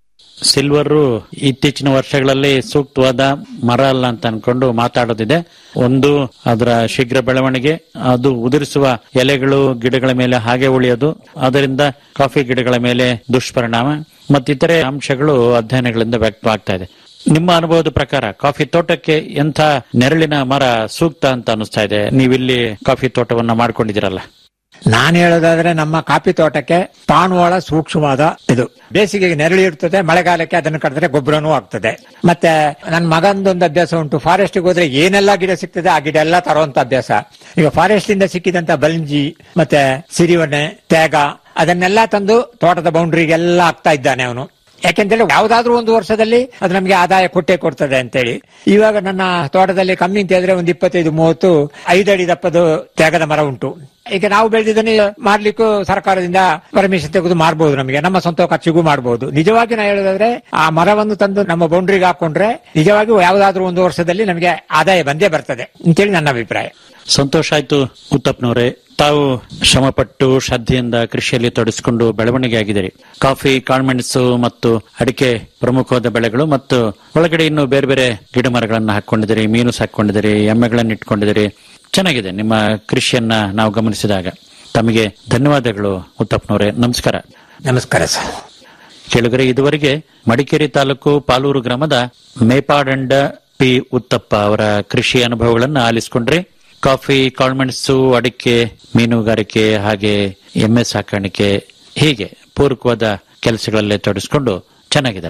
ಸಿಲ್ವರ್ ಇತ್ತೀಚಿನ ವರ್ಷಗಳಲ್ಲಿ ಸೂಕ್ತವಾದ ಮರ ಅಲ್ಲ ಅಂತ ಅನ್ಕೊಂಡು ಮಾತಾಡೋದಿದೆ ಒಂದು ಅದರ ಶೀಘ್ರ ಬೆಳವಣಿಗೆ ಅದು ಉದುರಿಸುವ ಎಲೆಗಳು ಗಿಡಗಳ ಮೇಲೆ ಹಾಗೆ ಉಳಿಯೋದು ಅದರಿಂದ ಕಾಫಿ ಗಿಡಗಳ ಮೇಲೆ ದುಷ್ಪರಿಣಾಮ ಮತ್ತಿತರೆ ಅಂಶಗಳು ಅಧ್ಯಯನಗಳಿಂದ ವ್ಯಕ್ತವಾಗ್ತಾ ಇದೆ ನಿಮ್ಮ ಅನುಭವದ ಪ್ರಕಾರ ಕಾಫಿ ತೋಟಕ್ಕೆ ಎಂಥ ನೆರಳಿನ ಮರ ಸೂಕ್ತ ಅಂತ ಅನಿಸ್ತಾ ಇದೆ ನೀವಿಲ್ಲಿ ಕಾಫಿ ತೋಟವನ್ನ ಮಾಡ್ಕೊಂಡಿದ್ದೀರಲ್ಲ ನಾನು ಹೇಳೋದಾದ್ರೆ ನಮ್ಮ ಕಾಫಿ ತೋಟಕ್ಕೆ ಪಾಣವಾಳ ಸೂಕ್ಷ್ಮವಾದ ಇದು ಬೇಸಿಗೆಗೆ ನೆರಳು ಇರ್ತದೆ ಮಳೆಗಾಲಕ್ಕೆ ಅದನ್ನು ಕಡಿದ್ರೆ ಗೊಬ್ಬರನೂ ಆಗ್ತದೆ ಮತ್ತೆ ನನ್ನ ಮಗಂದೊಂದು ಅಭ್ಯಾಸ ಉಂಟು ಫಾರೆಸ್ಟ್ ಹೋದ್ರೆ ಏನೆಲ್ಲ ಗಿಡ ಸಿಗ್ತದೆ ಆ ಗಿಡ ಎಲ್ಲ ತರುವಂತ ಅಭ್ಯಾಸ ಈಗ ಫಾರೆಸ್ಟ್ ಇಂದ ಸಿಕ್ಕಿದಂತ ಬಲ್ಜಿ ಮತ್ತೆ ಸಿರಿವಣ್ಣೆ ತೇಗ ಅದನ್ನೆಲ್ಲ ತಂದು ತೋಟದ ಬೌಂಡ್ರಿಗೆಲ್ಲ ಹಾಕ್ತಾ ಇದ್ದಾನೆ ಅವನು ಯಾಕೆಂತೇಳಿ ಯಾವ್ದಾದ್ರು ಒಂದು ವರ್ಷದಲ್ಲಿ ಅದು ನಮಗೆ ಆದಾಯ ಕೊಟ್ಟೆ ಕೊಡ್ತದೆ ಅಂತೇಳಿ ಇವಾಗ ನನ್ನ ತೋಟದಲ್ಲಿ ಕಮ್ಮಿ ಅಂತ ಹೇಳಿದ್ರೆ ಒಂದು ಇಪ್ಪತ್ತೈದು ಮೂವತ್ತು ಐದಡಿ ದಪ್ಪದ ತ್ಯಾಗದ ಮರ ಉಂಟು ಈಗ ನಾವು ಬೆಳೆದಿದ್ದನ್ನು ಮಾರ್ಲಿಕ್ಕೂ ಸರ್ಕಾರದಿಂದ ಪರ್ಮಿಷನ್ ತೆಗೆದು ಮಾರ್ಬಹುದು ನಮಗೆ ನಮ್ಮ ಸ್ವಂತ ಖರ್ಚಿಗೂ ಮಾಡಬಹುದು ನಿಜವಾಗಿ ನಾ ಹೇಳೋದಾದ್ರೆ ಆ ಮರವನ್ನು ತಂದು ನಮ್ಮ ಬೌಂಡ್ರಿಗೆ ಹಾಕೊಂಡ್ರೆ ನಿಜವಾಗಿಯೂ ಯಾವ್ದಾದ್ರು ಒಂದು ವರ್ಷದಲ್ಲಿ ನಮಗೆ ಆದಾಯ ಬಂದೇ ಬರ್ತದೆ ಅಂತೇಳಿ ನನ್ನ ಅಭಿಪ್ರಾಯ ಸಂತೋಷ ಆಯ್ತು ಉತ್ತಪ್ಪನವರೇ ತಾವು ಶ್ರಮಪಟ್ಟು ಶ್ರದ್ಧೆಯಿಂದ ಕೃಷಿಯಲ್ಲಿ ತೊಡಗಿಸಿಕೊಂಡು ಬೆಳವಣಿಗೆ ಆಗಿದ್ದೀರಿ ಕಾಫಿ ಕಾಳುಮೆಣಸು ಮತ್ತು ಅಡಿಕೆ ಪ್ರಮುಖವಾದ ಬೆಳೆಗಳು ಮತ್ತು ಒಳಗಡೆ ಇನ್ನು ಬೇರೆ ಬೇರೆ ಗಿಡ ಮರಗಳನ್ನು ಹಾಕೊಂಡಿದ್ದೀರಿ ಮೀನು ಸಾಕೊಂಡಿದ್ದೀರಿ ಎಮ್ಮೆಗಳನ್ನು ಇಟ್ಕೊಂಡಿದ್ದೀರಿ ಚೆನ್ನಾಗಿದೆ ನಿಮ್ಮ ಕೃಷಿಯನ್ನ ನಾವು ಗಮನಿಸಿದಾಗ ತಮಗೆ ಧನ್ಯವಾದಗಳು ಉತ್ತಪ್ಪನವರೇ ನಮಸ್ಕಾರ ನಮಸ್ಕಾರ ಸರ್ ಕೇಳುಗರೆ ಇದುವರೆಗೆ ಮಡಿಕೇರಿ ತಾಲೂಕು ಪಾಲೂರು ಗ್ರಾಮದ ಮೇಪಾಡಂಡ ಪಿ ಉತ್ತಪ್ಪ ಅವರ ಕೃಷಿ ಅನುಭವಗಳನ್ನು ಆಲಿಸಿಕೊಂಡ್ರೆ ಕಾಫಿ ಕಾಳುಮೆಣಸು ಅಡಿಕೆ ಮೀನುಗಾರಿಕೆ ಹಾಗೆ ಎಮ್ಮೆ ಸಾಕಾಣಿಕೆ ಹೀಗೆ ಪೂರಕವಾದ ಕೆಲಸಗಳಲ್ಲೇ ತೊಡಗಿಸಿಕೊಂಡು ಚೆನ್ನಾಗಿದ್ದಾರೆ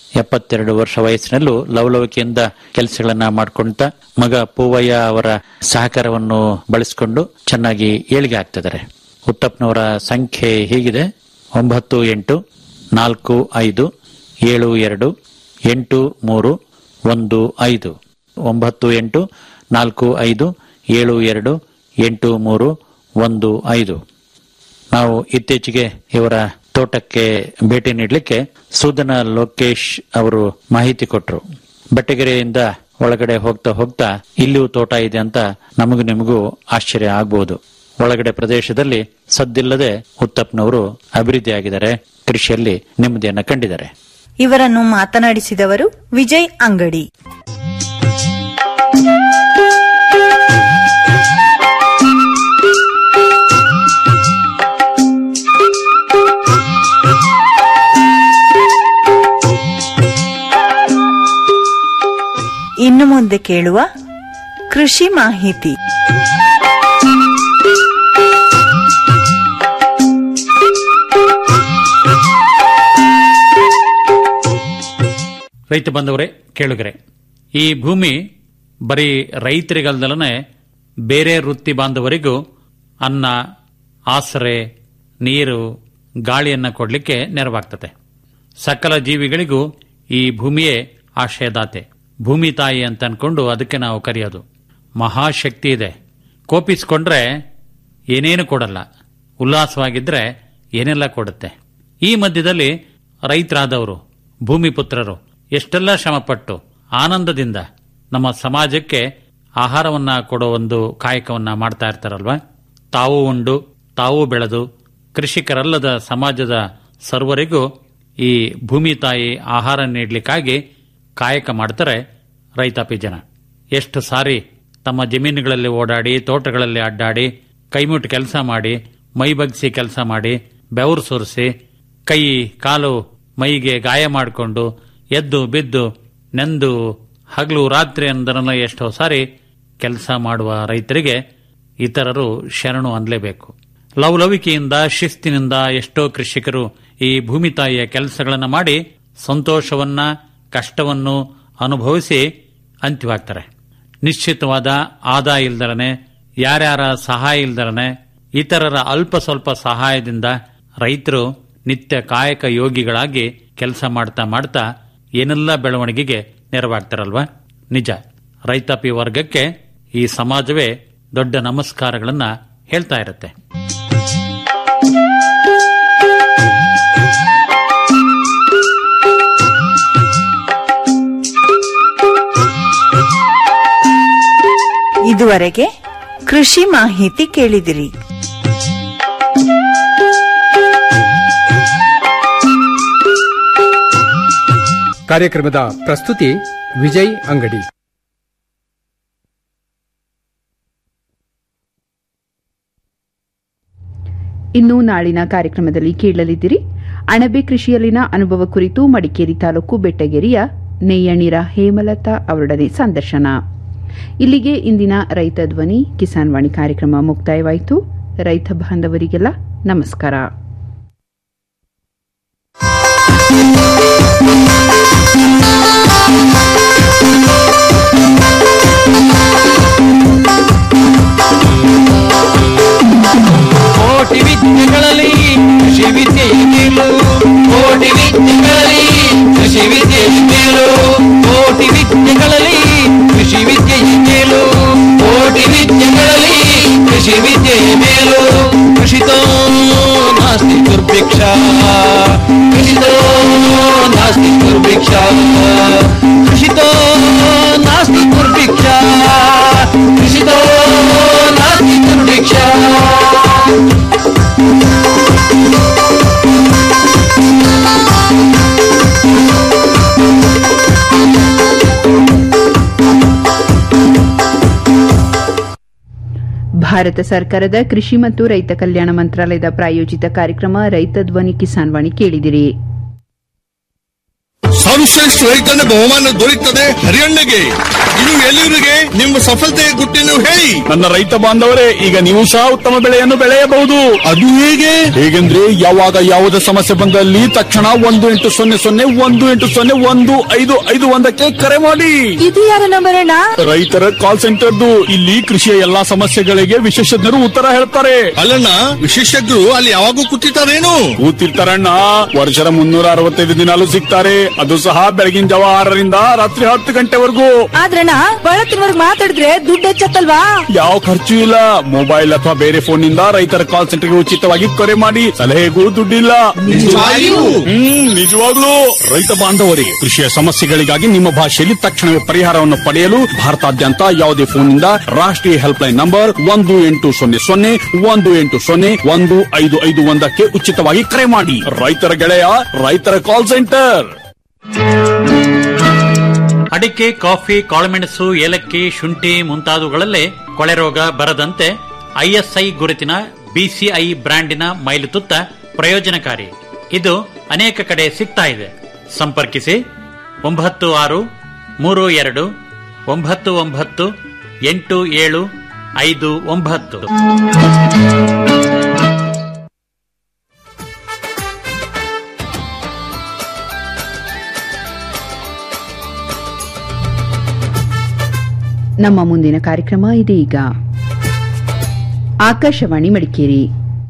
ಎಪ್ಪತ್ತೆರಡು ವರ್ಷ ವಯಸ್ಸಿನಲ್ಲೂ ಲವಲವಿಕೆಯಿಂದ ಕೆಲಸಗಳನ್ನ ಮಾಡ್ಕೊಂತ ಮಗ ಪೂವಯ್ಯ ಅವರ ಸಹಕಾರವನ್ನು ಬಳಸಿಕೊಂಡು ಚೆನ್ನಾಗಿ ಏಳಿಗೆ ಆಗ್ತಿದ್ದಾರೆ ಉತ್ತಪ್ಪನವರ ಸಂಖ್ಯೆ ಹೀಗಿದೆ ಒಂಬತ್ತು ಎಂಟು ನಾಲ್ಕು ಐದು ಏಳು ಎರಡು ಎಂಟು ಮೂರು ಒಂದು ಐದು ಒಂಬತ್ತು ಎಂಟು ನಾಲ್ಕು ಐದು ಏಳು ಎರಡು ಎಂಟು ಮೂರು ಒಂದು ಐದು ನಾವು ಇತ್ತೀಚೆಗೆ ಇವರ ತೋಟಕ್ಕೆ ಭೇಟಿ ನೀಡಲಿಕ್ಕೆ ಸೂದನ ಲೋಕೇಶ್ ಅವರು ಮಾಹಿತಿ ಕೊಟ್ಟರು ಬೆಟ್ಟಗೆರೆಯಿಂದ ಒಳಗಡೆ ಹೋಗ್ತಾ ಹೋಗ್ತಾ ಇಲ್ಲಿಯೂ ತೋಟ ಇದೆ ಅಂತ ನಮಗೂ ನಿಮಗೂ ಆಶ್ಚರ್ಯ ಆಗ್ಬಹುದು ಒಳಗಡೆ ಪ್ರದೇಶದಲ್ಲಿ ಸದ್ದಿಲ್ಲದೆ ಉತ್ತಪ್ಪನವರು ಅಭಿವೃದ್ಧಿ ಆಗಿದ್ದಾರೆ ಕೃಷಿಯಲ್ಲಿ ನೆಮ್ಮದಿಯನ್ನ ಕಂಡಿದ್ದಾರೆ ಇವರನ್ನು ಮಾತನಾಡಿಸಿದವರು ವಿಜಯ್ ಅಂಗಡಿ ಇನ್ನು ಮುಂದೆ ಕೇಳುವ ಕೃಷಿ ಮಾಹಿತಿ ರೈತ ಬಂದವರೇ ಕೇಳುಗರೆ ಈ ಭೂಮಿ ಬರೀ ರೈತರಿಗಲ್ದಲನೆ ಬೇರೆ ವೃತ್ತಿ ಬಾಂಧವರಿಗೂ ಅನ್ನ ಆಸರೆ ನೀರು ಗಾಳಿಯನ್ನ ಕೊಡಲಿಕ್ಕೆ ನೆರವಾಗ್ತದೆ ಸಕಲ ಜೀವಿಗಳಿಗೂ ಈ ಭೂಮಿಯೇ ಆಶ್ರಯದಾತೆ ಭೂಮಿ ತಾಯಿ ಅಂತ ಅನ್ಕೊಂಡು ಅದಕ್ಕೆ ನಾವು ಕರೆಯೋದು ಮಹಾಶಕ್ತಿ ಇದೆ ಕೋಪಿಸ್ಕೊಂಡ್ರೆ ಏನೇನು ಕೊಡಲ್ಲ ಉಲ್ಲಾಸವಾಗಿದ್ರೆ ಏನೆಲ್ಲ ಕೊಡುತ್ತೆ ಈ ಮಧ್ಯದಲ್ಲಿ ರೈತರಾದವರು ಭೂಮಿ ಪುತ್ರರು ಎಷ್ಟೆಲ್ಲ ಶ್ರಮಪಟ್ಟು ಆನಂದದಿಂದ ನಮ್ಮ ಸಮಾಜಕ್ಕೆ ಆಹಾರವನ್ನ ಕೊಡೋ ಒಂದು ಕಾಯಕವನ್ನ ಮಾಡ್ತಾ ಇರ್ತಾರಲ್ವಾ ತಾವು ಉಂಡು ತಾವು ಬೆಳೆದು ಕೃಷಿಕರಲ್ಲದ ಸಮಾಜದ ಸರ್ವರಿಗೂ ಈ ಭೂಮಿ ತಾಯಿ ಆಹಾರ ನೀಡಲಿಕ್ಕಾಗಿ ಕಾಯಕ ಮಾಡ್ತಾರೆ ರೈತಾಪಿ ಜನ ಎಷ್ಟು ಸಾರಿ ತಮ್ಮ ಜಮೀನುಗಳಲ್ಲಿ ಓಡಾಡಿ ತೋಟಗಳಲ್ಲಿ ಅಡ್ಡಾಡಿ ಕೈಮುಟ್ಟು ಕೆಲಸ ಮಾಡಿ ಮೈ ಬಗ್ಸಿ ಕೆಲಸ ಮಾಡಿ ಬೆವರು ಸುರಿಸಿ ಕೈ ಕಾಲು ಮೈಗೆ ಗಾಯ ಮಾಡಿಕೊಂಡು ಎದ್ದು ಬಿದ್ದು ನೆಂದು ಹಗಲು ರಾತ್ರಿ ಅಂದರನ್ನ ಎಷ್ಟೋ ಸಾರಿ ಕೆಲಸ ಮಾಡುವ ರೈತರಿಗೆ ಇತರರು ಶರಣು ಅನ್ಲೇಬೇಕು ಲವಲವಿಕೆಯಿಂದ ಶಿಸ್ತಿನಿಂದ ಎಷ್ಟೋ ಕೃಷಿಕರು ಈ ಭೂಮಿ ತಾಯಿಯ ಕೆಲಸಗಳನ್ನು ಮಾಡಿ ಸಂತೋಷವನ್ನ ಕಷ್ಟವನ್ನು ಅನುಭವಿಸಿ ಅಂತ್ಯವಾಗ್ತಾರೆ ನಿಶ್ಚಿತವಾದ ಆದಾಯ ಇಲ್ದರನೆ ಯಾರ್ಯಾರ ಸಹಾಯ ಇಲ್ದರನೆ ಇತರರ ಅಲ್ಪ ಸ್ವಲ್ಪ ಸಹಾಯದಿಂದ ರೈತರು ನಿತ್ಯ ಕಾಯಕ ಯೋಗಿಗಳಾಗಿ ಕೆಲಸ ಮಾಡ್ತಾ ಮಾಡ್ತಾ ಏನೆಲ್ಲ ಬೆಳವಣಿಗೆಗೆ ನೆರವಾಗ್ತಾರಲ್ವಾ ನಿಜ ರೈತಾಪಿ ವರ್ಗಕ್ಕೆ ಈ ಸಮಾಜವೇ ದೊಡ್ಡ ನಮಸ್ಕಾರಗಳನ್ನ ಹೇಳ್ತಾ ಇರುತ್ತೆ ಇದುವರೆಗೆ ಕೃಷಿ ಮಾಹಿತಿ ಕೇಳಿದಿರಿ ಕಾರ್ಯಕ್ರಮದ ಪ್ರಸ್ತುತಿ ವಿಜಯ್ ಅಂಗಡಿ ಇನ್ನು ನಾಳಿನ ಕಾರ್ಯಕ್ರಮದಲ್ಲಿ ಕೇಳಲಿದ್ದೀರಿ ಅಣಬೆ ಕೃಷಿಯಲ್ಲಿನ ಅನುಭವ ಕುರಿತು ಮಡಿಕೇರಿ ತಾಲೂಕು ಬೆಟ್ಟಗೆರೆಯ ನೇಯಣಿರ ಹೇಮಲತಾ ಅವರೊಡನೆ ಸಂದರ್ಶನ ಇಲ್ಲಿಗೆ ಇಂದಿನ ರೈತ ಧ್ವನಿ ಕಿಸಾನ್ ವಾಣಿ ಕಾರ್ಯಕ್ರಮ ಮುಕ್ತಾಯವಾಯಿತು ರೈತ ಬಾಂಧವರಿಗೆಲ್ಲ ನಮಸ್ಕಾರ ಕೋಟಿ ವಿದ್ಯೆಗಳಲ್ಲಿ ಕೃಷಿ ವಿದ್ಯೆಯ ಮೇಲು ಕೋಟಿ ವಿದ್ಯೆಗಳಲ್ಲಿ ಕೃಷಿ ವಿದ್ಯೆಯ ಮೇಲು ಕೋಟಿ ವಿದ್ಯೆಗಳಲ್ಲಿ ಕೃಷಿ ವಿದ್ಯೆಯ ಮೇಲು ಕೋಟಿ ವಿದ್ಯೆಗಳಲ್ಲಿ ಕೃಷಿ ವಿದ್ಯೆಯ ಮೇಲು ಕೃಷಿತೋ ನಾಸ್ತಿ ದುರ್ಭಿಕ್ಷ ಕೃಷಿತೋ ನಾಸ್ತಿ ದುರ್ಭಿಕ್ಷ ಕೃಷಿತೋ ನಾಸ್ತಿ ದುರ್ಭಿಕ್ಷ ಕೃಷಿತೋ ನಾಸ್ತಿ ದುರ್ಭಿಕ್ಷ ಭಾರತ ಸರ್ಕಾರದ ಕೃಷಿ ಮತ್ತು ರೈತ ಕಲ್ಯಾಣ ಮಂತ್ರಾಲಯದ ಪ್ರಾಯೋಜಿತ ಕಾರ್ಯಕ್ರಮ ರೈತ ಧ್ವನಿ ಕಿಸಾನ್ ವಾಣಿ ಕೇಳಿದಿರಿ ಸರ್ವಶ್ರೇಷ್ಠ ರೈತನ ಬಹುಮಾನ ದೊರೆಯುತ್ತದೆ ಹರಿಯಣ್ಣಗೆ ಇದು ಎಲ್ಲಿವರಿಗೆ ನಿಮ್ಮ ಸಫಲತೆಯ ಗುಟ್ಟಿನ ಹೇಳಿ ನನ್ನ ರೈತ ಬಾಂಧವರೇ ಈಗ ನೀವು ಸಹ ಉತ್ತಮ ಬೆಳೆಯನ್ನು ಬೆಳೆಯಬಹುದು ಅದು ಹೇಗೆ ಹೇಗೆಂದ್ರೆ ಯಾವಾಗ ಯಾವುದೇ ಸಮಸ್ಯೆ ಬಂದಲ್ಲಿ ತಕ್ಷಣ ಒಂದು ಎಂಟು ಸೊನ್ನೆ ಸೊನ್ನೆ ಒಂದು ಎಂಟು ಸೊನ್ನೆ ಒಂದು ಐದು ಐದು ಒಂದಕ್ಕೆ ಕರೆ ಮಾಡಿ ಇದು ಯಾರ ನಂಬರ್ ಅಣ್ಣ ರೈತರ ಕಾಲ್ ಸೆಂಟರ್ದು ಇಲ್ಲಿ ಕೃಷಿಯ ಎಲ್ಲಾ ಸಮಸ್ಯೆಗಳಿಗೆ ವಿಶೇಷಜ್ಞರು ಉತ್ತರ ಹೇಳ್ತಾರೆ ಅಲ್ಲಣ್ಣ ವಿಶೇಷಜ್ಞರು ಅಲ್ಲಿ ಯಾವಾಗೂ ಕೂತಿರ್ತಾರೇನು ಕೂತಿರ್ತಾರಣ್ಣ ವರ್ಷದ ಮುನ್ನೂರ ಅರವತ್ತೈದು ದಿನಾಲು ಸಿಗ್ತಾರೆ ಅದು ಸಹ ಬೆಳಗಿನ ಜಾವ ಆರರಿಂದ ರಾತ್ರಿ ಹತ್ತು ಗಂಟೆವರೆಗೂ ಆದ್ರಣ್ಣ ಬಳತ್ತಿನವರ್ಗ್ ಮಾತಾಡಿದ್ರೆ ದುಡ್ಡು ಹೆಚ್ಚತ್ತಲ್ವಾ ಯಾವ ಖರ್ಚು ಇಲ್ಲ ಮೊಬೈಲ್ ಅಥವಾ ಬೇರೆ ಫೋನ್ ನಿಂದ ರೈತರ ಕಾಲ್ ಸೆಂಟರ್ಗೆ ಉಚಿತವಾಗಿ ಕರೆ ಮಾಡಿ ಸಲಹೆಗೂ ದುಡ್ಡಿಲ್ಲ ನಿಜವಾಗಿಯೂ? ಹ್ಮ್ ನಿಜವಾಗ್ಲೂ ರೈತ ಬಾಂಧವರಿಗೆ ಕೃಷಿಯ ಸಮಸ್ಯೆಗಳಿಗಾಗಿ ನಿಮ್ಮ ಭಾಷೆಯಲ್ಲಿ ತಕ್ಷಣವೇ ಪರಿಹಾರವನ್ನು ಪಡೆಯಲು ಭಾರತಾದ್ಯಂತ ಯಾವುದೇ ಫೋನ್ನಿಂದ ರಾಷ್ಟ್ರೀಯ ಹೆಲ್ಪ್ ಲೈನ್ ನಂಬರ್ ಒಂದು ಎಂಟು ಸೊನ್ನೆ ಸೊನ್ನೆ ಒಂದು ಎಂಟು ಸೊನ್ನೆ ಒಂದು ಐದು ಐದು ಒಂದಕ್ಕೆ ಉಚಿತವಾಗಿ ಕರೆ ಮಾಡಿ ರೈತರ ಗೆಳೆಯ ರೈತರ ಕಾಲ್ ಸೆಂಟರ್ ಅಡಿಕೆ ಕಾಫಿ ಕಾಳುಮೆಣಸು ಏಲಕ್ಕಿ ಶುಂಠಿ ಮುಂತಾದವುಗಳಲ್ಲೇ ಕೊಳೆ ರೋಗ ಬರದಂತೆ ಐಎಸ್ಐ ಗುರುತಿನ ಬಿಸಿಐ ಬ್ರ್ಯಾಂಡಿನ ಮೈಲುತುತ್ತ ಪ್ರಯೋಜನಕಾರಿ ಇದು ಅನೇಕ ಕಡೆ ಸಿಗ್ತಾ ಇದೆ ಸಂಪರ್ಕಿಸಿ ಒಂಬತ್ತು ಆರು ಮೂರು ಎರಡು ಒಂಬತ್ತು ಒಂಬತ್ತು ಎಂಟು ಏಳು ಐದು ಒಂಬತ್ತು ನಮ್ಮ ಮುಂದಿನ ಕಾರ್ಯಕ್ರಮ ಇದೀಗ ಆಕಾಶವಾಣಿ ಮಡಿಕೇರಿ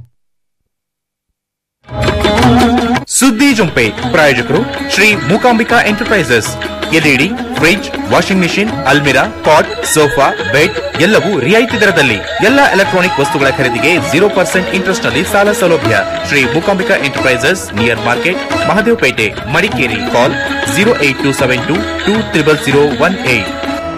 ಸುದ್ದಿ ಜುಂಪೆ ಪ್ರಾಯೋಜಕರು Shri Mookambika enterprises LED fridge washing machine ಅಲ್ಮಿರಾ ಪಾಟ್ ಸೋಫಾ ಬೆಡ್ ಎಲ್ಲವೂ ರಿಯಾಯಿತಿ ದರದಲ್ಲಿ ಎಲ್ಲ ಎಲೆಕ್ಟ್ರಾನಿಕ್ ವಸ್ತುಗಳ ಖರೀದಿಗೆ ಜೀರೋ ಪರ್ಸೆಂಟ್ ಇಂಟ್ರೆಸ್ಟ್ ನಲ್ಲಿ ಸಾಲ ಸೌಲಭ್ಯ Shri Mookambika enterprises near market Mahadevapet Madikeri call zero eight two seven two two triple zero one eight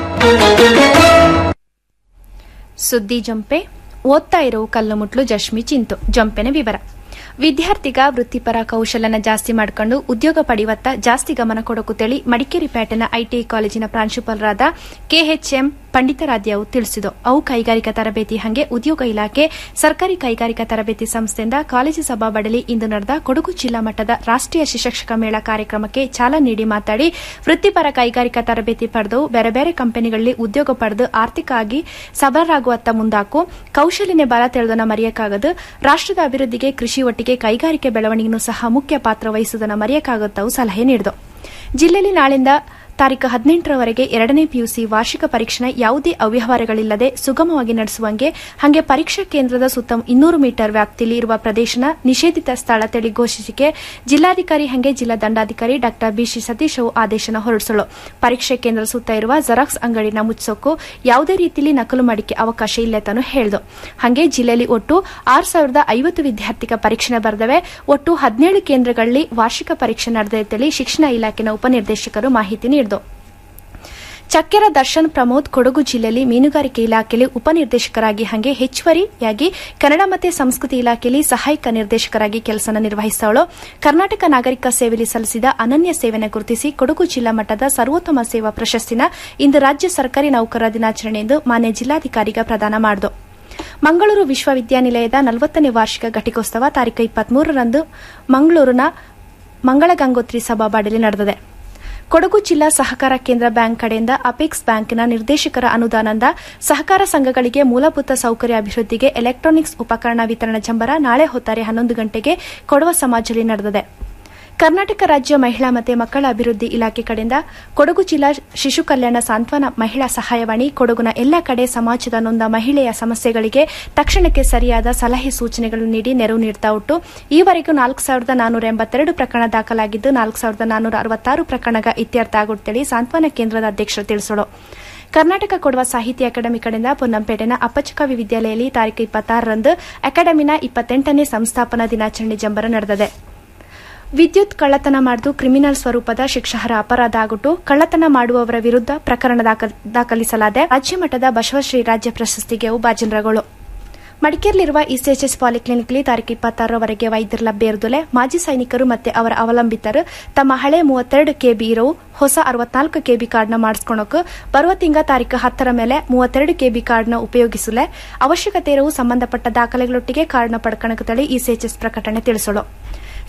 ಸುದ್ದಿ ಜಂಪೆ ಓದ್ತಾ ಇರೋ ಕಲ್ಲು ಮುಟ್ಲು ಜಶ್ಮಿ ಚಿಂತು ಜಂಪೆನ ವಿವರ ವಿದ್ಯಾರ್ಥಿಗ ವೃತ್ತಿಪರ ಕೌಶಲ್ಯನ ಜಾಸ್ತಿ ಮಾಡ್ಕೊಂಡು ಉದ್ಯೋಗ ಪಡೆಯುವತ್ತ ಜಾಸ್ತಿ ಗಮನ ಕೊಡೋಕುತ್ತೇಳಿ ಮಡಿಕೇರಿ ಪೇಟೆನ ಐಟಿಐ ಕಾಲೇಜಿನ ಪ್ರಾಂಶುಪಾಲರಾದ ಕೆಎಚ್ಎಂ ಪಂಡಿತಾರಾಧ್ಯ ತಿಳಿಸಿದರು ಅವು ಕೈಗಾರಿಕಾ ತರಬೇತಿ ಹಂಗೆ ಉದ್ಯೋಗ ಇಲಾಖೆ ಸರ್ಕಾರಿ ಕೈಗಾರಿಕಾ ತರಬೇತಿ ಸಂಸ್ಥೆಯಿಂದ ಕಾಲೇಜು ಸಭಾಬಡಲಿ ಇಂದು ನಡೆದ ಕೊಡಗು ಜಿಲ್ಲಾ ಮಟ್ಟದ ರಾಷ್ಟ್ರೀಯ ಶಿಕ್ಷಕ ಮೇಳ ಕಾರ್ಯಕ್ರಮಕ್ಕೆ ಚಾಲನೆ ನೀಡಿ ಮಾತಾಡಿ ವೃತ್ತಿಪರ ಕೈಗಾರಿಕಾ ತರಬೇತಿ ಪಡೆದು ಬೇರೆ ಬೇರೆ ಕಂಪನಿಗಳಲ್ಲಿ ಉದ್ಯೋಗ ಪಡೆದು ಆರ್ಥಿಕವಾಗಿ ಸಬಲರಾಗುವತ್ತ ಮುಂದಾಕು ಕೌಶಲ್ಯನೇ ಬಲ ತಿಳಿದನ ಮರೆಯಕ್ಕಾಗದು ರಾಷ್ಟ್ರದ ಅಭಿವೃದ್ಧಿಗೆ ಕೃಷಿ ಒಟ್ಟಿಗೆ ಕೈಗಾರಿಕೆ ಬೆಳವಣಿಗೆನೂ ಸಹ ಮುಖ್ಯ ಪಾತ್ರ ವಹಿಸುವುದನ್ನು ಮರೆಯಕ್ಕಾಗುತ್ತವು ಸಲಹೆ ನೀಡಿದರು ಜಿಲ್ಲೆಯಲ್ಲಿ ನಾಳಿಂದ ತಾರೀಕು ಹದಿನೆಂಟರವರೆಗೆ ಎರಡನೇ ಪಿಯುಸಿ ವಾರ್ಷಿಕ ಪರೀಕ್ಷೆನ ಯಾವುದೇ ಅವ್ಯವಹಾರಗಳಿಲ್ಲದೆ ಸುಗಮವಾಗಿ ನಡೆಸುವಂಗೆ ಹಾಗೆ ಪರೀಕ್ಷಾ ಕೇಂದ್ರದ ಸುತ್ತ ಇನ್ನೂರು ಮೀಟರ್ ವ್ಯಾಪ್ತಿಯಲ್ಲಿ ಇರುವ ಪ್ರದೇಶನ ನಿಷೇಧಿತ ಸ್ಥಳ ತಳಿ ಘೋಷಿಸಿಕೆ ಜಿಲ್ಲಾಧಿಕಾರಿ ಹಾಗೆ ಜಿಲ್ಲಾ ದಂಡಾಧಿಕಾರಿ ಡಾ ಬಿಸಿ ಸತೀಶ್ ಅವು ಆದೇಶನ ಹೊರಡಿಸಲು ಪರೀಕ್ಷೆ ಕೇಂದ್ರ ಸುತ್ತ ಇರುವ ಜೆರಾಕ್ಸ್ ಅಂಗಡಿನ ಮುಚ್ಚೋಕು ಯಾವುದೇ ರೀತಿಯಲ್ಲಿ ನಕಲು ಮಾಡಿಕೆ ಅವಕಾಶ ಇಲ್ಲ ತಾನು ಹೇಳಿದು ಹಾಗೆ ಜಿಲ್ಲೆಯಲ್ಲಿ ಒಟ್ಟು ಆರು ಸಾವಿರದ ಐವತ್ತು ವಿದ್ಯಾರ್ಥಿಗ ಪರೀಕ್ಷೆ ಬರೆದವೆ ಒಟ್ಟು ಹದಿನೇಳು ಕೇಂದ್ರಗಳಲ್ಲಿ ವಾರ್ಷಿಕ ಪರೀಕ್ಷೆ ನಡೆದಿದೆ ಶಿಕ್ಷಣ ಇಲಾಖೆನ ಉಪನಿರ್ದೇಶಕರು ಮಾಹಿತಿ ನೀಡಿದರು ಚಕ್ಕೆರ ದರ್ಶನ್ ಪ್ರಮೋದ್ ಕೊಡಗು ಜಿಲ್ಲೆಯಲ್ಲಿ ಮೀನುಗಾರಿಕೆ ಇಲಾಖೆಯಲ್ಲಿ ಉಪನಿರ್ದೇಶಕರಾಗಿ ಹಾಗೆ ಹೆಚ್ಚುವರಿಯಾಗಿ ಕನ್ನಡ ಮತ್ತು ಸಂಸ್ಕೃತಿ ಇಲಾಖೆಯಲ್ಲಿ ಸಹಾಯಕ ನಿರ್ದೇಶಕರಾಗಿ ಕೆಲಸ ನಿರ್ವಹಿಸಲು ಕರ್ನಾಟಕ ನಾಗರಿಕ ಸೇವೆಯಲ್ಲಿ ಸಲ್ಲಿಸಿದ ಅನನ್ಯ ಸೇವೆಯನ್ನು ಗುರುತಿಸಿ ಕೊಡಗು ಜಿಲ್ಲಾ ಮಟ್ಟದ ಸರ್ವೋತ್ತಮ ಸೇವಾ ಪ್ರಶಸ್ತಿನ ಇಂದು ರಾಜ್ಯ ಸರ್ಕಾರಿ ನೌಕರರ ದಿನಾಚರಣೆ ಎಂದು ಮಾನ್ಯ ಜಿಲ್ಲಾಧಿಕಾರಿಗೆ ಪ್ರದಾನ ಮಾಡಿತು ಮಂಗಳೂರು ವಿಶ್ವವಿದ್ಯಾನಿಲಯದ ನಲವತ್ತನೇ ವಾರ್ಷಿಕ ಘಟಿಕೋತ್ಸವ ತಾರೀಕು ಇಪ್ಪತ್ಮೂರರಂದು ಮಂಗಳೂರಿನ ಮಂಗಳ ಗಂಗೋತ್ರಿ ಸಭಾಬಾಡಲಿ ನಡೆದಿದೆ ಕೊಡಗು ಜಿಲ್ಲಾ ಸಹಕಾರ ಕೇಂದ್ರ ಬ್ಯಾಂಕ್ ಕಡೆಯಿಂದ ಅಪೆಕ್ಸ್ ಬ್ಯಾಂಕ್ನ ನಿರ್ದೇಶಕರ ಅನುದಾನದ ಸಹಕಾರ ಸಂಘಗಳಿಗೆ ಮೂಲಭೂತ ಸೌಕರ್ಯ ಅಭಿವೃದ್ಧಿಗೆ ಎಲೆಕ್ಟ್ರಾನಿಕ್ಸ್ ಉಪಕರಣ ವಿತರಣಾ ಜಂಬರ ನಾಳೆ ಹೊತ್ತಾರೆ ಹನ್ನೊಂದು ಗಂಟೆಗೆ ಕೊಡವ ಸಮಾಜದಲ್ಲಿ ನಡೆದಿದೆ ಕರ್ನಾಟಕ ರಾಜ್ಯ ಮಹಿಳಾ ಮತ್ತು ಮಕ್ಕಳ ಅಭಿವೃದ್ಧಿ ಇಲಾಖೆ ಕಡೆಯಿಂದ ಕೊಡಗು ಜಿಲ್ಲಾ ಶಿಶು ಕಲ್ಯಾಣ ಸಾಂತ್ವನ ಮಹಿಳಾ ಸಹಾಯವಾಣಿ ಕೊಡಗುನ ಎಲ್ಲ ಕಡೆ ಸಮಾಜದ ನೊಂದ ಮಹಿಳೆಯ ಸಮಸ್ಯೆಗಳಿಗೆ ತಕ್ಷಣಕ್ಕೆ ಸರಿಯಾದ ಸಲಹೆ ಸೂಚನೆಗಳು ನೀಡಿ ನೆರವು ನೀಡುತ್ತಾ ಉಂಟು ಈವರೆಗೂ ನಾಲ್ಕು ಸಾವಿರದ ನಾನ್ನೂರ ಎಂಬತ್ತೆರಡು ಪ್ರಕರಣ ದಾಖಲಾಗಿದ್ದು ನಾಲ್ಕು ಸಾವಿರದ ನಾನ್ನೂರ ಅರವತ್ತಾರು ಪ್ರಕರಣಗ ಇತ್ಯರ್ಥ ಆಗುತ್ತೇಳಿ ಸಾಂತ್ವನ ಕೇಂದ್ರದ ಅಧ್ಯಕ್ಷರು ತಿಳಿಸಲು ಕರ್ನಾಟಕ ಕೊಡುವ ಸಾಹಿತ್ಯ ಅಕಾಡೆಮಿ ಕಡೆಯಿಂದ ಪೊನ್ನಂಪೇಟೆನ ಅಪ್ಪಚಕವಿ ವಿದ್ಯಾಲಯದಲ್ಲಿ ತಾರೀಕು ಇಪ್ಪತ್ತಾರರಂದು ಅಕಾಡೆಮಿನ ಇಪ್ಪತ್ತೆಂಟನೇ ಸಂಸ್ಥಾಪನಾ ದಿನಾಚರಣೆ ಜಂಬರ ನಡೆದಿದೆ ವಿದ್ಯುತ್ ಕಳ್ಳತನ ಮಾಡಿದು ಕ್ರಿಮಿನಲ್ ಸ್ವರೂಪದ ಶಿಕ್ಷಾರ್ಹ ಅಪರಾಧ ಆಗಿಟ್ಟು ಕಳ್ಳತನ ಮಾಡುವವರ ವಿರುದ್ಧ ಪ್ರಕರಣ ದಾಖಲಿಸಲಾದ ರಾಜ್ಯ ಮಟ್ಟದ ಬಸವಶ್ರೀ ರಾಜ್ಯ ಪ್ರಶಸ್ತಿಗೆ ಅವು ಭಾಜನರಗಳು ಮಡಿಕೇರಿಯಲ್ಲಿರುವ ಇಸಿಎಚ್ಎಸ್ ಪಾಲಿಕ್ಲಿನಿಕ್ಲಿ ತಾರೀಕು ಇಪ್ಪತ್ತಾರರವರೆಗೆ ವೈದ್ಯರು ಲಭ್ಯ ಇರುವುದಿಲ್ಲ ಮಾಜಿ ಸೈನಿಕರು ಮತ್ತು ಅವರ ಅವಲಂಬಿತರು ತಮ್ಮ ಹಳೆ ಮೂವತ್ತೆರಡು ಕೆಬಿ ಇರೋ ಹೊಸ ಅರವತ್ನಾಲ್ಕು ಕೆಬಿ ಕಾರ್ಡ್ನ ಮಾಡಿಸ್ಕೊಳಕ್ಕೆ ಬರುವ ತಿಂಗಳ ತಾರೀಕು ಹತ್ತರ ಮೇಲೆ ಮೂವತ್ತೆರಡು ಕೆಬಿ ಕಾರ್ಡ್ನ ಉಪಯೋಗಿಸಲೆ ಅವಶ್ಯಕತೆ ಇರುವ ಸಂಬಂಧಪಟ್ಟ ದಾಖಲೆಗಳೊಟ್ಟಿಗೆ ಕಾರ್ಡ್ನ ಪಡ್ಕಣಕ್ಕೆ ತಳಿ ಇಸಿಎಚ್ಎಸ್ ಪ್ರಕಟಣೆ ತಿಳಿಸಲು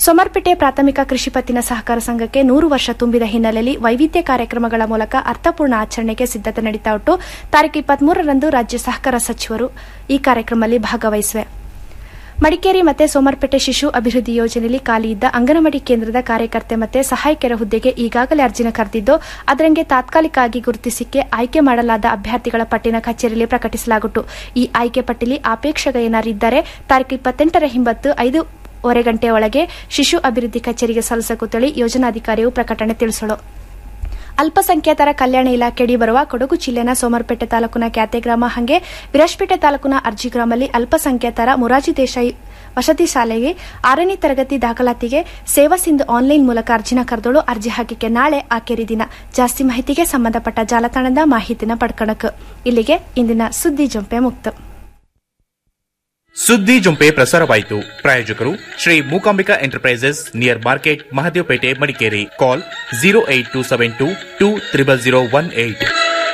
ಸೋಮರ್ಪೇಟೆ ಪ್ರಾಥಮಿಕ ಕೃಷಿ ಪತ್ತಿನ ಸಹಕಾರ ಸಂಘಕ್ಕೆ ನೂರು ವರ್ಷ ತುಂಬಿದ ಹಿನ್ನೆಲೆಯಲ್ಲಿ ವೈವಿಧ್ಯ ಕಾರ್ಯಕ್ರಮಗಳ ಮೂಲಕ ಅರ್ಥಪೂರ್ಣ ಆಚರಣೆಗೆ ಸಿದ್ದತೆ ನಡೀತಾ ಉಂಟು ತಾರೀಕು ಇಪ್ಪತ್ಮೂರರಂದು ರಾಜ್ಯ ಸಹಕಾರ ಸಚಿವರು ಈ ಕಾರ್ಯಕ್ರಮದಲ್ಲಿ ಭಾಗವಹಿಸುವೆ ಮಡಿಕೇರಿ ಮತ್ತೆ ಸೋಮರ್ಪೇಟೆ ಶಿಶು ಅಭಿವೃದ್ಧಿ ಯೋಜನೆಯಲ್ಲಿ ಖಾಲಿ ಇದ್ದ ಅಂಗನವಾಡಿ ಕೇಂದ್ರದ ಕಾರ್ಯಕರ್ತೆ ಮತ್ತೆ ಸಹಾಯಕರ ಹುದ್ದೆಗೆ ಈಗಾಗಲೇ ಅರ್ಜಿನ ಕರೆದಿದ್ದು ಅದರಂಗೆ ತಾತ್ಕಾಲಿಕವಾಗಿ ಗುರುತಿಸಿಕೆ ಆಯ್ಕೆ ಮಾಡಲಾದ ಅಭ್ಯರ್ಥಿಗಳ ಪಟ್ಟಿನ ಕಚೇರಿಯಲ್ಲಿ ಪ್ರಕಟಿಸಲಾಗುತ್ತು ಈ ಆಯ್ಕೆ ಪಟ್ಟಿಲಿ ಆಪೇಕ್ಷಕ ಏನಾರಿದ್ದರೆ ತಾರೀಕು ಇಪ್ಪತ್ತೆಂಟರ ಹಿಂಬತ್ತು ಐದೂವರೆ ಗಂಟೆ ಒಳಗೆ ಶಿಶು ಅಭಿವೃದ್ಧಿ ಕಚೇರಿಗೆ ಸಲ್ಲಿಸಕುತ್ತೇಳಿ ಯೋಜನಾಧಿಕಾರಿಯು ಪ್ರಕಟಣೆ ತಿಳಿಸಲು ಅಲ್ಪಸಂಖ್ಯಾತರ ಕಲ್ಯಾಣ ಇಲಾಖೆಯಡಿ ಬರುವ ಕೊಡಗು ಜಿಲ್ಲೆನ ಸೋಮರ್ಪೇಟೆ ತಾಲೂಕಿನ ಕ್ಯಾತೆ ಗ್ರಾಮ ಹಾಗೆ ವಿರಾಜಪೇಟೆ ತಾಲೂಕಿನ ಅರ್ಜಿ ಗ್ರಾಮಲ್ಲಿ ಅಲ್ಪಸಂಖ್ಯಾತರ ಮೊರಾರ್ಜಿ ದೇಸಾಯಿ ವಸತಿ ಶಾಲೆಗೆ ಆರನೇ ತರಗತಿ ದಾಖಲಾತಿಗೆ ಸೇವಾ ಸಿಂಧು ಆನ್ಲೈನ್ ಮೂಲಕ ಅರ್ಜಿನ ಕರೆದಳು ಅರ್ಜಿ ಹಾಕಿಕೆ ನಾಳೆ ಆಖರಿ ದಿನ ಜಾಸ್ತಿ ಮಾಹಿತಿಗೆ ಸಂಬಂಧಪಟ್ಟ ಜಾಲತಾಣದ ಮಾಹಿತಿನ ಪಡ್ಕಣಕ್ ಇಲ್ಲಿಗೆ ಇಂದಿನ ಸುದ್ದಿ ಜಂಪೆ ಮುಕ್ತ ಸುದ್ದಿ ಜೊಂಪೆ ಪ್ರಸಾರವಾಯಿತು ಪ್ರಾಯೋಜಕರು Shri Mookambika enterprises near market Mahadevapet Madikeri call zero eight two seven two two triple zero one eight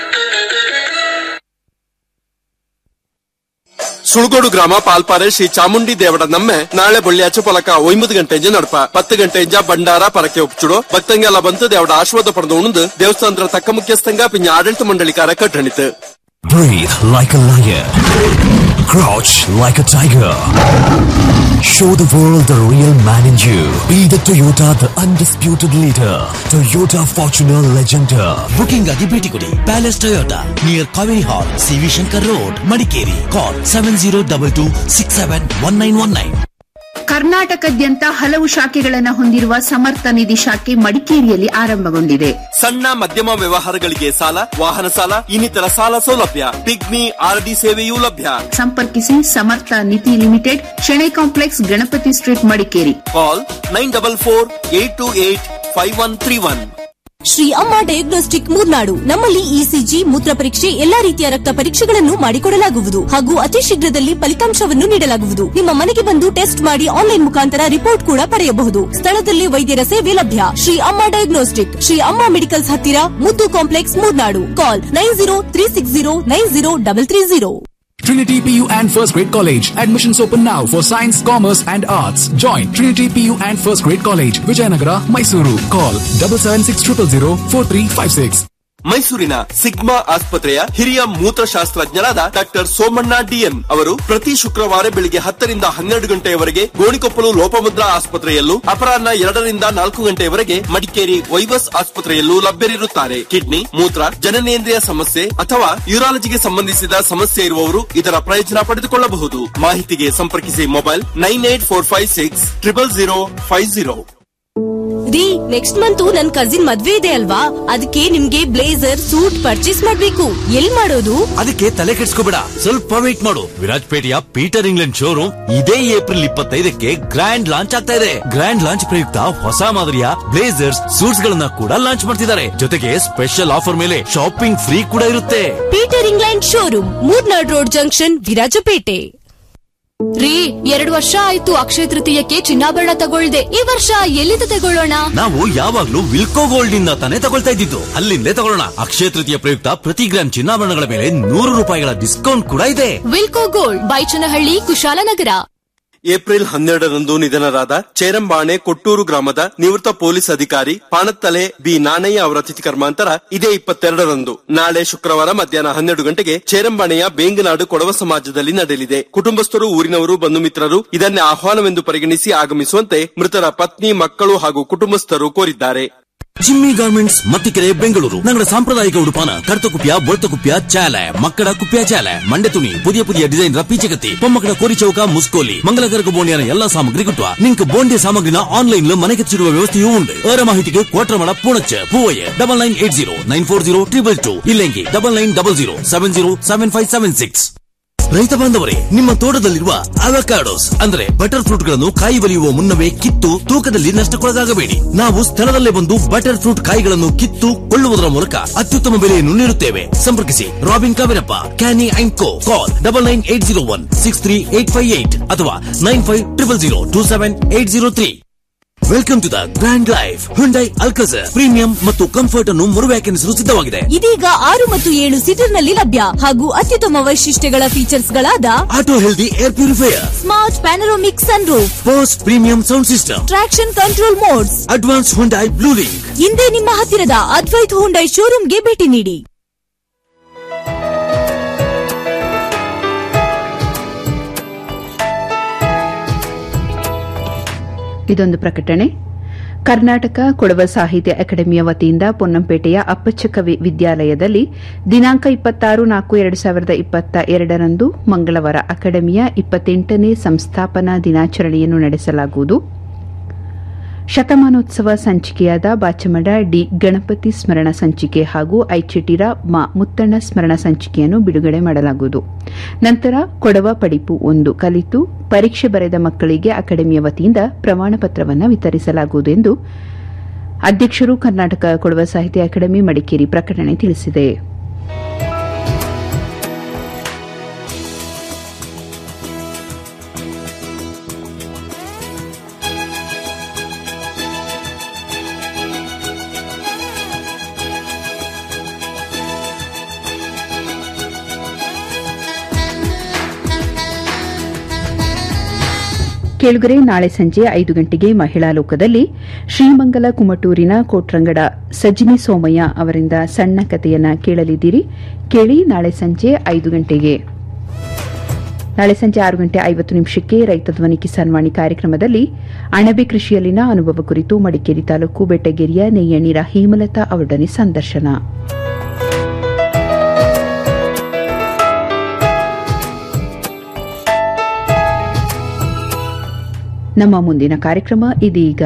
Sulgodu ಗ್ರಾಮ ಪಾಲ್ಪಾರೆ ಶ್ರೀ ಚಾಮುಂಡಿ ದೇವಡ ನಮ್ಮೆ ನಾಳೆ ಬೊಳ್ಳ್ಯಾಚು ಪಲಕ ಒಂಬತ್ತು ಗಂಟೆಂಜ ನಡಪ ಪತ್ತು ಗಂಟೆಂಜ ಬಂಡಾರ ಪರಕೆ ಉಪ್ಚುಡು ಭಕ್ತಂಗೆಲ್ಲ ಬಂತು ದೇವಡ ಆಶೀರ್ವಾದ ಪಡೆದು ಉಣದು ದೇವಸ್ಥಾನದ ತಕ್ಕ ಮುಖ್ಯಸ್ಥಂಗ ಪಿಂಜ ಆಡಳಿತ ಮಂಡಳಿಕಾರ ಕಟ್ಟಣಿತು Breathe like a lion. Crouch like a tiger. Show the world the real man in you. Be the Toyota, the undisputed leader. Toyota Fortuner Legender. Booking ಆಗಿ ಭೇಟಿ ಕೊಡಿ palace Toyota near Kaveri hall C V Shankar road Madikeri call seven zero double two six seven one nine one nine ಕರ್ನಾಟಕದ್ಯಂತ ಹಲವು ಶಾಖೆಗಳನ್ನು ಹೊಂದಿರುವ ಸಮರ್ಥ ನಿಧಿ ಶಾಖೆ ಮಡಿಕೇರಿಯಲ್ಲಿ ಆರಂಭಗೊಂಡಿದೆ ಸಣ್ಣ ಮಧ್ಯಮ ವ್ಯವಹಾರಗಳಿಗೆ ಸಾಲ ವಾಹನ ಸಾಲ ಇನ್ನಿತರ ಸಾಲ ಸೌಲಭ್ಯ ಪಿಗ್ಮಿ ಆರ್ಡಿ ಸೇವೆಯೂ ಲಭ್ಯ ಸಂಪರ್ಕಿಸಿ Samarth Nidhi limited Shenoy complex Ganapathi street Madikeri call nine double four eight two eight five one three one Shri Amma diagnostic Murnad ನಮ್ಮಲ್ಲಿ ಇಸಿಜಿ ಮೂತ್ರ ಪರೀಕ್ಷೆ ಎಲ್ಲಾ ರೀತಿಯ ರಕ್ತ ಪರೀಕ್ಷೆಗಳನ್ನು ಮಾಡಿಕೊಡಲಾಗುವುದು ಹಾಗೂ ಅತಿ ಶೀಘ್ರದಲ್ಲಿ ಫಲಿತಾಂಶವನ್ನು ನೀಡಲಾಗುವುದು ನಿಮ್ಮ ಮನೆಗೆ ಬಂದು ಟೆಸ್ಟ್ ಮಾಡಿ ಆನ್ಲೈನ್ ಮುಖಾಂತರ ರಿಪೋರ್ಟ್ ಕೂಡ ಪಡೆಯಬಹುದು ಸ್ಥಳದಲ್ಲಿ ವೈದ್ಯರ ಸೇವೆ ಲಭ್ಯ ಶ್ರೀ ಅಮ್ಮ ಡಯಾಗ್ನೋಸ್ಟಿಕ್ ಶ್ರೀ ಅಮ್ಮ ಮೆಡಿಕಲ್ಸ್ ಹತ್ತಿರ Muddu complex Murnad call nine zero three six zero nine zero double three zero Trinity PU and First Grade College. Admissions open now for Science, Commerce and Arts. Join Trinity PU and First Grade College, Vijayanagara, Mysuru. Call double seven six triple zero four three five six. ಮೈಸೂರಿನ Sigma ಆಸ್ಪತ್ರೆಯ ಹಿರಿಯ ಮೂತ್ರಶಾಸ್ತ್ರಜ್ಞರಾದ doctor Somanna DM ಅವರು ಪ್ರತಿ ಶುಕ್ರವಾರ ಬೆಳಿಗ್ಗೆ ಹತ್ತರಿಂದ ಹನ್ನೆರಡು ಗಂಟೆಯವರೆಗೆ ಗೋಣಿಕೊಪ್ಪಲು ಲೋಪಮುದ್ರಾ ಆಸ್ಪತ್ರೆಯಲ್ಲೂ ಅಪರಾಹ್ನ ಎರಡರಿಂದ ನಾಲ್ಕು ಗಂಟೆಯವರೆಗೆ ಮಡಿಕೇರಿ ವೈವಸ್ ಆಸ್ಪತ್ರೆಯಲ್ಲೂ ಲಭ್ಯರಿರುತ್ತಾರೆ ಕಿಡ್ನಿ ಮೂತ್ರ ಜನನೇಂದ್ರಿಯ ಸಮಸ್ಯೆ ಅಥವಾ ಯೂರಾಲಜಿಗೆ ಸಂಬಂಧಿಸಿದ ಸಮಸ್ಯೆ ಇರುವವರು ಇದರ ಪ್ರಯೋಜನ ಪಡೆದುಕೊಳ್ಳಬಹುದು ಮಾಹಿತಿಗೆ ಸಂಪರ್ಕಿಸಿ mobile nine eight four five six triple zero five zero ರೀ ನೆಕ್ಸ್ಟ್ ಮಂತ್ ನನ್ ಕಸಿನ್ ಮದ್ವೆ ಇದೆ ಅಲ್ವಾ ಅದಕ್ಕೆ ನಿಮ್ಗೆ ಬ್ಲೇಸರ್ ಸೂಟ್ ಪರ್ಚೇಸ್ ಮಾಡ್ಬೇಕು ಎಲ್ ಮಾಡೋದು ಅದಕ್ಕೆ ತಲೆ ಕೆಡ್ಸ್ಕೋಬೇಡ ಸ್ವಲ್ಪ ವೇಟ್ ಮಾಡು ವಿರಾಜಪೇಟೆಯ ಪೀಟರ್ ಇಂಗ್ಲೆಂಡ್ ಶೋರೂಮ್ ಇದೇ ಏಪ್ರಿಲ್ ಇಪ್ಪತ್ತೈದಕ್ಕೆ ಗ್ರ್ಯಾಂಡ್ ಲಾಂಚ್ ಆಗ್ತಾ ಇದೆ ಗ್ರ್ಯಾಂಡ್ ಲಾಂಚ್ ಪ್ರಯುಕ್ತ ಹೊಸ ಮಾದರಿಯ ಬ್ಲೇಸರ್ಸ್ ಸೂಟ್ಸ್ ಗಳನ್ನ ಕೂಡ ಲಾಂಚ್ ಮಾಡ್ತಿದ್ದಾರೆ ಜೊತೆಗೆ ಸ್ಪೆಷಲ್ ಆಫರ್ ಮೇಲೆ ಶಾಪಿಂಗ್ ಫ್ರೀ ಕೂಡ ಇರುತ್ತೆ Peter England showroom Murnad road junction Virajpet ರೀ ಎರಡು ವರ್ಷ ಆಯ್ತು ಅಕ್ಷಯ ತೃತೀಯಕ್ಕೆ ಚಿನ್ನಾಭರಣ ತಗೊಳ್ದೆ ಈ ವರ್ಷ ಎಲ್ಲಿಂದ ತಗೊಳ್ಳೋಣ ನಾವು ಯಾವಾಗ್ಲೂ ವಿಲ್ಕೋ ಗೋಲ್ಡ್ ನಿಂದ ತಾನೇ ತಗೊಳ್ತಾ ಇದ್ದಿದ್ದು ಅಲ್ಲಿಂದಲೇ ತಗೊಳ್ಳೋಣ ಅಕ್ಷಯ ತೃತೀಯ ಪ್ರಯುಕ್ತ ಪ್ರತಿ ಗ್ರಾಮ್ ಚಿನ್ನಾಭರಣಗಳ ಮೇಲೆ ನೂರು ರೂಪಾಯಿಗಳ ಡಿಸ್ಕೌಂಟ್ ಕೂಡ ಇದೆ Wilco gold Baichanahalli Kushalnagar April ಹನ್ನೆರಡರಂದು ನಿಧನರಾದ ಚೇರಂಬಾಣೆ ಕೊಟ್ಟೂರು ಗ್ರಾಮದ ನಿವೃತ್ತ ಪೊಲೀಸ್ ಅಧಿಕಾರಿ ಪಾಣತ್ತಲೆ ಬಿ ನಾಣಯ್ಯ ಅವರ ತಿಥಿ ಕರ್ಮಾಂತರ ಇದೇ ಇಪ್ಪತ್ತೆರಡರಂದು ನಾಳೆ ಶುಕ್ರವಾರ ಮಧ್ಯಾಹ್ನ ಹನ್ನೆರಡು ಗಂಟೆಗೆ ಚೇರಂಬಾಣೆಯ ಬೇಂಗನಾಡು ಕೊಡವ ಸಮಾಜದಲ್ಲಿ ನಡೆಯಲಿದೆ ಕುಟುಂಬಸ್ಥರು ಊರಿನವರು ಬಂಧು ಮಿತ್ರರು ಇದನ್ನೇ ಆಹ್ವಾನವೆಂದು ಪರಿಗಣಿಸಿ ಆಗಮಿಸುವಂತೆ ಮೃತರ ಪತ್ನಿ ಮಕ್ಕಳು ಹಾಗೂ ಕುಟುಂಬಸ್ಥರು ಕೋರಿದ್ದಾರೆ ಜಿಮ್ಮಿ ಗಾರ್ಮೆಂಟ್ಸ್ ಮತ್ತಿಕೆರೆ ಬೆಂಗಳೂರು ഞങ്ങളുടെ സാമ്പ്രദായിക ഉടുപ്പാണ് കറുത്ത കുപ്പിയ വെളുത്ത കുപ്പിയ ചാല മക്കട കുപ്പിയ ചാല ಮಂಡೆ ತುಣಿ പുതിയ പുതിയ ಡಿಸೈನ್ ಪೀಚಗತಿ ಪೊಮ್ಮಕ್ಕಳ ಕೋರಿ ಚೌಕ ಮುಸ್ಕೋಲಿ ಮಂಗಲಕರಕ ಬೋಂಡಿಯನ ಎಲ್ಲಾ ಸಾಮಗ್ರಿ ಕಿಟ್ಟುವ ನಿಂಕ್ ಬೋಂಡಿ ಸಾಮಗ್ರಿನ ಆನ್ಲೈನ್ ಮನೆಗೆ ಚಿಡುವ ವ್ಯವಸ್ಥೆಯೂ ಉಂಟು ಅವರ ಮಾಹಿತಿಗೆ Kotramada Poonacha Poovaiah double nine eight zero nine four zero triple two ಇಲ್ಲೆಂಗಿ double nine double zero seven zero seven five seven six ರೈತ ಬಾಂಧವರೇ ನಿಮ್ಮ ತೋಟದಲ್ಲಿರುವ ಅವಕಾಡೋಸ್ ಅಂದ್ರೆ ಬಟರ್ ಫ್ರೂಟ್ ಗಳನ್ನು ಕಾಯಿ ಬಲಿಯುವ ಮುನ್ನವೇ ಕಿತ್ತು ತೂಕದಲ್ಲಿ ನಷ್ಟಕ್ಕೊಳಗಾಗಬೇಡಿ ನಾವು ಸ್ಥಳದಲ್ಲೇ ಬಂದು ಬಟರ್ ಫ್ರೂಟ್ ಕಾಯಿಗಳನ್ನು ಕಿತ್ತು ಕೊಳ್ಳುವುದರ ಮೂಲಕ ಅತ್ಯುತ್ತಮ ಬೆಲೆಯನ್ನು ನೀಡುತ್ತೇವೆ ಸಂಪರ್ಕಿಸಿ Robin Kavinappa Kenny and co call double nine eight zero one six three eight five eight ಅಥವಾ nine five triple zero two seven eight zero three welcome to the grand life Hyundai Alcazar premium ಮತ್ತು comfort ಅನ್ನು ಮರುವ್ಯಾಖ್ಯಾನಿಸಲು ಸಿದ್ಧವಾಗಿದೆ ಇದೀಗ ಆರು ಮತ್ತು ಏಳು seater ನಲ್ಲಿ ಲಭ್ಯ ಹಾಗೂ ಅತ್ಯುತ್ತಮ ವೈಶಿಷ್ಟ್ಯಗಳ ಫೀಚರ್ಸ್ ಗಳಾದ auto healthy air purifier smart panoramic sunroof post premium sound system traction control modes advance Hyundai Blue Link ಹಿಂದೆ ನಿಮ್ಮ ಹತ್ತಿರದ ಅದ್ವೈತ್ ಹುಂಡೈ ಶೋರೂಮ್ಗೆ ಭೇಟಿ ನೀಡಿ ಇದೊಂದು ಪ್ರಕಟಣೆ ಕರ್ನಾಟಕ ಕೊಡವ ಸಾಹಿತ್ಯ ಅಕಾಡೆಮಿಯ ವತಿಯಿಂದ ಪೊನ್ನಂಪೇಟೆಯ ಅಪ್ಪಚ್ಚಕವಿ ವಿದ್ಯಾಲಯದಲ್ಲಿ ದಿನಾಂಕ ಇಪ್ಪತ್ತಾರು ನಾಲ್ಕು ಎರಡು ಸಾವಿರದ ಇಪ್ಪತ್ತ ಎರಡರಂದು ಮಂಗಳವಾರ ಅಕಾಡೆಮಿಯ ಇಪ್ಪತ್ತೆಂಟನೇ ಸಂಸ್ಥಾಪನಾ ದಿನಾಚರಣೆಯನ್ನು ನಡೆಸಲಾಗುವುದು ಶತಮಾನೋತ್ಸವ ಸಂಚಿಕೆಯಾದ ಬಾಚಮಡ ಡಿ ಗಣಪತಿ ಸ್ಮರಣ ಸಂಚಿಕೆ ಹಾಗೂ ಐಚಿಟಿರ ಮಾ ಮುತ್ತಣ್ಣ ಸ್ಮರಣ ಸಂಚಿಕೆಯನ್ನು ಬಿಡುಗಡೆ ಮಾಡಲಾಗುವುದು ನಂತರ ಕೊಡವ ಪಡಿಪು ಒಂದು ಕಲಿತು ಪರೀಕ್ಷೆ ಬರೆದ ಮಕ್ಕಳಿಗೆ ಅಕಾಡೆಮಿಯ ವತಿಯಿಂದ ಪ್ರಮಾಣ ಪತ್ರವನ್ನು ವಿತರಿಸಲಾಗುವುದು ಎಂದು ಅಧ್ಯಕ್ಷರು ಕರ್ನಾಟಕ ಕೊಡವ ಸಾಹಿತ್ಯ ಅಕಾಡೆಮಿ ಮಡಿಕೇರಿ ಪ್ರಕಟಣೆ ತಿಳಿಸಿದೆ ಕೇಳುಗರೆ ನಾಳೆ ಸಂಜೆ ಐದು ಗಂಟೆಗೆ ಮಹಿಳಾ ಲೋಕದಲ್ಲಿ ಶ್ರೀಮಂಗಲ ಕುಮಟೂರಿನ ಕೋಟ್ರಂಗಡ ಸಜಿನಿ ಸೋಮಯ್ಯ ಅವರಿಂದ ಸಣ್ಣ ಕಥೆಯನ್ನ ಕೇಳಲಿದ್ದೀರಿ ಕೇಳಿ ನಾಳೆ ಸಂಜೆ ಐದು ಗಂಟೆಗೆ ನಾಳೆ ಸಂಜೆ ಆರು ಗಂಟೆ ಐವತ್ತು ನಿಮಿಷಕ್ಕೆ ರೈತ ಧ್ವನಿ ಕಿಸಾನ್ ವಾಣಿ ಕಾರ್ಯಕ್ರಮದಲ್ಲಿ ಅಣಬೆ ಕೃಷಿಯಲ್ಲಿನ ಅನುಭವ ಕುರಿತು ಮಡಿಕೇರಿ ತಾಲೂಕು ಬೆಟ್ಟಗೇರಿಯ ನೆಯ್ಯಣಿರ ಹೇಮಲತಾ ಅವರೊಡನೆ ಸಂದರ್ಶನ ನಮ್ಮ ಮುಂದಿನ ಕಾರ್ಯಕ್ರಮ ಇದೀಗ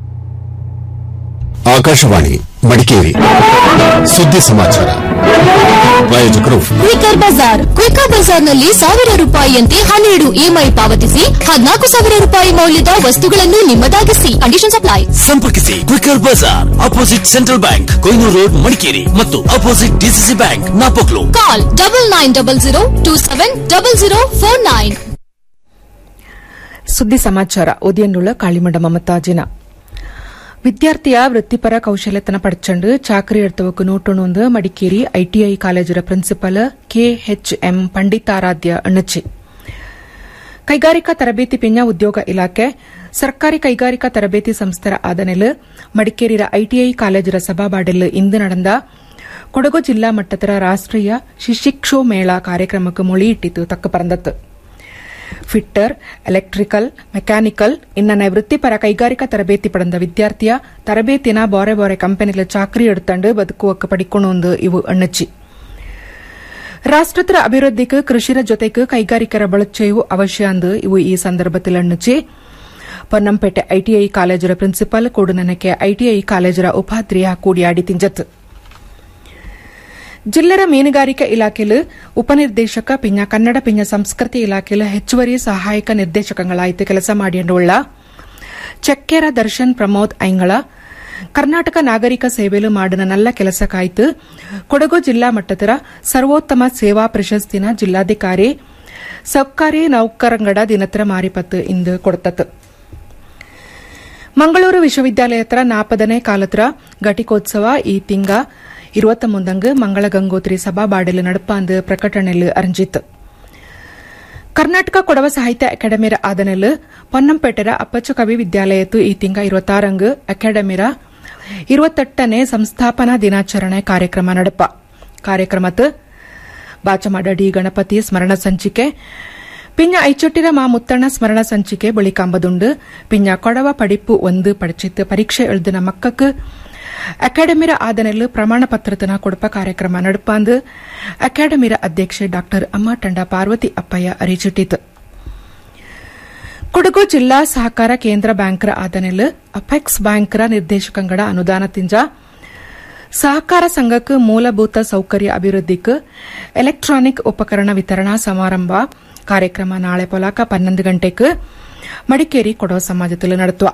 ಆಕಾಶವಾಣಿ ಮಡಿಕೇರಿ ಸುದ್ದಿ ಸಮಾಚಾರ ಪ್ರಾಯೋಜಕರು ಕ್ವಿಕರ್ ಬಜಾರ್ ಕ್ವಿಕರ್ ಬಜಾರ್ನಲ್ಲಿ ಸಾವಿರ ರೂಪಾಯಿಯಂತೆ ಹನ್ನೆರಡು ಇಎಂಐ ಪಾವತಿಸಿ ಹದಿನಾಲ್ಕು ಸಾವಿರ ರೂಪಾಯಿ ಮೌಲ್ಯದ ವಸ್ತುಗಳನ್ನು ನಿಮ್ಮದಾಗಿಸಿ ಕಂಡೀಷನ್ ಅಪ್ಲೈ ಸಂಪರ್ಕಿಸಿ Quicker Bazar opposite central bank Koinur road Madikeri ಮತ್ತು opposite DCC bank Napoklu call double nine double zero two seven double zero four nine ಸುದ್ದಿ ಸಮಾಚಾರ ಉದಯನ್ನುಳ್ಳ ಕಾಳಿಮಂಡ ಮಮತಾಜಿನ ವಿದ್ಯಾರ್ಥಿಯ ವೃತ್ತಿಪರ ಕೌಶಲ್ಯತನ ಪಡ್ಚಂಡು ಚಾಕರಿ ಎಡ್ತವಕ್ಕೆ ನೋಟೊಂದು ಮಡಿಕೇರಿ ಐಟಿಐ ಕಾಲೇಜರ ಪ್ರಿನ್ಸಿಪಲ್ ಕೆಎಚ್ಎಂ ಪಂಡಿತಾರಾಧ್ಯ ಅಣ್ಣಚ್ಚಿ ಕೈಗಾರಿಕಾ ತರಬೇತಿ ಪಿಂಜ ಉದ್ಯೋಗ ಇಲಾಖೆ ಸರ್ಕಾರಿ ಕೈಗಾರಿಕಾ ತರಬೇತಿ ಸಂಸ್ಥರ ಆದನೆಲ್ ಮಡಿಕೇರಿಯ ಐಟಿಐ ಕಾಲೇಜರ ಸಭಾಬಾಡೆಲ್ ಇಂದು நடந்த ಕೊಡಗು ಜಿಲ್ಲಾ ಮಟ್ಟದ ರಾಷ್ಟ್ರೀಯ ಶಿಶಿಕ್ಷೋ ಮೇಳ ಕಾರ್ಯಕ್ರಮಕ್ಕೆ ಮೊಳಿಯಿಟ್ಟಿತು ತಕ್ಕ ಪರಂದತ್ತು ಫಿಟ್ಟರ್ ಎಲೆಕ್ಟ್ರಿಕಲ್ ಮೆಕ್ಯಾನಿಕಲ್ ಇನ್ನನೆ ವೃತ್ತಿಪರ ಕೈಗಾರಿಕಾ ತರಬೇತಿ ಪಡೆದ ವಿದ್ಯಾರ್ಥಿಯ ತರಬೇತಿನ ಬಾರೆ ಬಾರೆ ಕಂಪನಿಲ ಚಾಕರಿ ಎಡ್ತಂಡು ಬದುಕುವಕ್ಕೆ ಪಡಿಕೊಂಡು ಇವು ಅಣ್ಣಚ್ಚಿ ರಾಷ್ಟ್ರತರ ಅಭಿವೃದ್ಧಿಗೆ ಕೃಷಿರ ಜೊತೆಗೆ ಕೈಗಾರಿಕರ ಬಳಚೆಯು ಅವಶ್ಯ ಅಂದು ಇವು ಈ ಸಂದರ್ಭದಲ್ಲಿ ಅಣ್ಣಚ್ಚಿ ಪೊನ್ನಂಪೇಟೆ ಐಟಿಐ ಕಾಲೇಜರ ಪ್ರಿನ್ಸಿಪಲ್ ಕೂಡುನನಕ್ಕೆ ಐಟಿಐ ಕಾಲೇಜರ ಉಪಾಧ್ರಿಯ ಕೂಡಿಯಾಡಿ ತಿಂಜತ್ ಜಿಲ್ಲರ ಮೀನುಗಾರಿಕೆ ಇಲಾಖೆಲು ಉಪನಿರ್ದೇಶಕ ಪಿಂಜ ಕನ್ನಡ ಪಿಂಜ ಸಂಸ್ಕೃತಿ ಇಲಾಖೆಲು ಹೆಚ್ಚುವರಿ ಸಹಾಯಕ ನಿರ್ದೇಶಕಗಳಾಯ್ತು ಕೆಲಸ ಮಾಡಿಯಂಡುಳ್ಳ ಚಕ್ಕೆರ ದರ್ಶನ್ ಪ್ರಮೋದ್ ಐಂಗಳ ಕರ್ನಾಟಕ ನಾಗರಿಕ ಸೇವೆಲು ಮಾಡಿನ ನಲ್ಲ ಕೆಲಸಕ್ಕಾಯ್ತು ಕೊಡಗು ಜಿಲ್ಲಾ ಮಟ್ಟದ ಸರ್ವೋತ್ತಮ ಸೇವಾ ಪ್ರಶಸ್ತಿನ ಜಿಲ್ಲಾಧಿಕಾರಿ ಸರ್ಕಾರಿ ನೌಕರಂಗಡ ದಿನತ್ರ ಮಾರಿಪತ್ತು ಇಂದು ಕೊಡ್ತತ್ತು ಮಂಗಳೂರು ವಿಶ್ವವಿದ್ಯಾಲಯತ್ರ ನಾಪದನೇ ಕಾಲತ್ರ ಘಟಿಕೋತ್ಸವ ಈ ತಿಂಗ ഇരുപത്തി മൂന്നങ്ക് മംഗള ഗംഗോത്രി സഭാ ബാഡിൽ നടപ്പാന്ത് പ്രകടനയിൽ അറിഞ്ഞിത്ത് ಕರ್ನಾಟಕ ಕೊಡವ ಸಾಹಿತ್ಯ ಅಕಾಡೆಮಿರ ಆದನೆಲ್ ಪೊನ್ನಂಪೇಟೆರ ಅಪ್ಪಚ್ಚ ಕವಿ ವಿದ್ಯಾಲಯತ್ತು ಈ ತಿಂಗ ಇರುವತ್ತಾರಂಗ್ ಅಕಾಡೆಮಿರ ಇರುವತ್ತೆಟ್ಟನೇ ಸಂಸ್ಥಾಪನಾ ದಿನಾಚರಣೆ ಕಾರ್ಯಕ್ರಮ ನಡಪ ಕಾರ್ಯಕ್ರಮತ್ ಬಾಚಮಾಡ ಡಿ ಗಣಪತಿ ಸ್ಮರಣ ಸಂಚಿಕೆ ಪಿಂಜ ಐಚೊಟ್ಟಿರ ಮಾ ಮುತ್ತಣ್ಣ ಸ್ಮರಣ ಸಂಚಿಕೆ ಬಳಿಕಾಂಬದುಂಡು ಪಿಂಜ ಕೊಡವ ಪಡಿಪ್ಪು ಒಂದು ಪಡಿಚಿತ್ತು ಪರೀಕ್ಷೆ ಎಳ್ದಿನ ಮಕ್ಕಕ್ಕೆ ಅಕಾಡೆಮಿರ ಆದನೆಲ್ ಪ್ರಮಾಣ ಪತ್ರತನ ಕೊಡಪ ಕಾರ್ಯಕ್ರಮ ನಡಪಾಂದು ಅಕಾಡೆಮಿರ ಅಧ್ಯಕ್ಷೆ ಡಾ ಅಮ್ಮಟಂಡ ಪಾರ್ವತಿ ಅಪ್ಪಯ್ಯ ಅರಿಚಿಟ್ಟಿತು ಕೊಡಗು ಜಿಲ್ಲಾ ಸಹಕಾರ ಕೇಂದ್ರ ಬ್ಯಾಂಕ್ರ ಆದನೆಲ್ ಅಪೆಕ್ಸ್ ಬ್ಯಾಂಕ್ರ ನಿರ್ದೇಶಕಂಗಡ ಅನುದಾನ ತಿಂಜ ಸಹಕಾರ ಸಂಘಕ್ಕೆ ಮೂಲಭೂತ ಸೌಕರ್ಯ ಅಭಿವೃದ್ಧಿಗೆ ಎಲೆಕ್ಟ್ರಾನಿಕ್ ಉಪಕರಣ ವಿತರಣಾ ಸಮಾರಂಭ ಕಾರ್ಯಕ್ರಮ ನಾಳೆ ಪೊಲಾಕ ಪನ್ನೊಂದು ಗಂಟೆಗೆ ಮಡಿಕೇರಿ ಕೊಡವ ಸಮಾಜದಲ್ಲಿ ನಡೆത്തുವ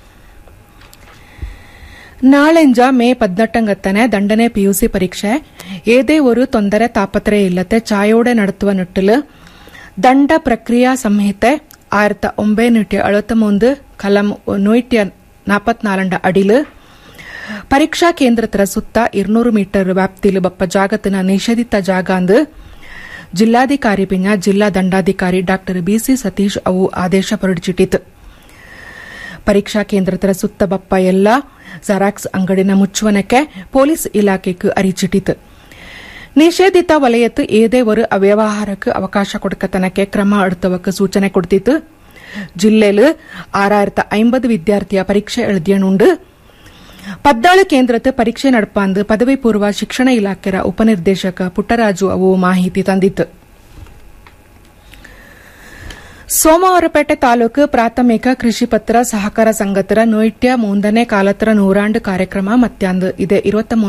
ನಾಳೆಂಜ ಮೇ ಪದ್ನೆಟ್ಟಂಗತ್ತನೆ ದಂಡನೆ ಪಿಯುಸಿ ಪರೀಕ್ಷೆ ಏದೇ ഒരു ತೊಂದರೆ ತಾಪತ್ರಯ ಇಲ್ಲತೆ ಚಾಯೋಡೆ ನಡೆಸುವ ನಿಟ್ಟಿಲು ದಂಡ ಪ್ರಕ್ರಿಯಾ ಸಂಹಿತೆ ಆಯಿರತ್ತ ಒಂಬೈನೂറ്റി ಅಳುವತ್ತಮೂಂದು ಕಲಂ ನೂറ്റി ನಾಪತ್ನಾಲಂಡ ಅಡಿಲು ಪರೀಕ್ಷಾ ಕೇಂದ್ರತರ ಸುತ್ತ ഇരുന്നൂറ് ಮೀಟರ್ ವ್ಯಾಪ್ತಿಲು ಬಪ್ಪ ಜಾಗತಿನ ನಿಷೇಧಿತ ಜಾಗ ಅಂದು ಜಿಲ್ಲಾಧಿಕಾರಿ ಪಿಂಜ ಜಿಲ್ಲಾ ದಂಡಾಧಿಕಾರಿ ಡಾ ಬಿಸಿ ಸತೀಶ್ ಅವು ಆದೇಶ ಹೊರಡಿಸಿಟ್ಟಿತು ಪರೀಕ್ಷಾ ಕೇಂದ್ರತರ ಸುತ್ತ ಬಪ್ಪ ಎಲ್ಲ ಜೆರಾಕ್ಸ್ ಅಂಗಡಿನ ಮುಚ್ಚುವನಕ್ಕೆ ಪೊಲೀಸ್ ಇಲಾಖೆಗೆ ಅರಿಚಿಟ್ಟಿತು ನಿಷೇಧಿತ ವಲಯತ್ತು ಏದೇ ஒரு ಅವ್ಯವಹಾರಕ್ಕೆ ಅವಕಾಶ ಕೊಡ್ಕತನಕ್ಕೆ ಕ್ರಮ எடுத்தவಕ್ಕೆ ಸೂಚನೆ ಕೊಡ್ತಿತ್ತು ಜಿಲ್ಲೆಲು ಆರಾயிரத்து ஐம்பது ವಿದ್ಯಾರ್ಥಿಯ ಪರೀಕ್ಷೆ ಎಳ್ದಿಯನುಂಡು ಪದ್ದಾಳು ಕೇಂದ್ರಕ್ಕೆ ಪರೀಕ್ಷೆ ನಡಪಾಂದು ಪದವಿ ಪೂರ್ವ ಶಿಕ್ಷಣ ಇಲಾಖೆಯ ಉಪನಿರ್ದೇಶಕ ಪುಟ್ಟರಾಜು ಅವು ಮಾಹಿತಿ ತಂದಿತ್ತು ಸೋಮವಾರಪೇಟೆ ತಾಲೂಕು ಪ್ರಾಥಮಿಕ ಕೃಷಿ ಪತ್ರ ಸಹಕಾರ ಸಂಘತರ ನೊಯ್ಟ್ಯ ಮೂಂದನೇ ಕಾಲತ್ರ ನೂರಾಂಡು ಕಾರ್ಯಕ್ರಮ ಮತ್ಯಾಂದು ಇದೇ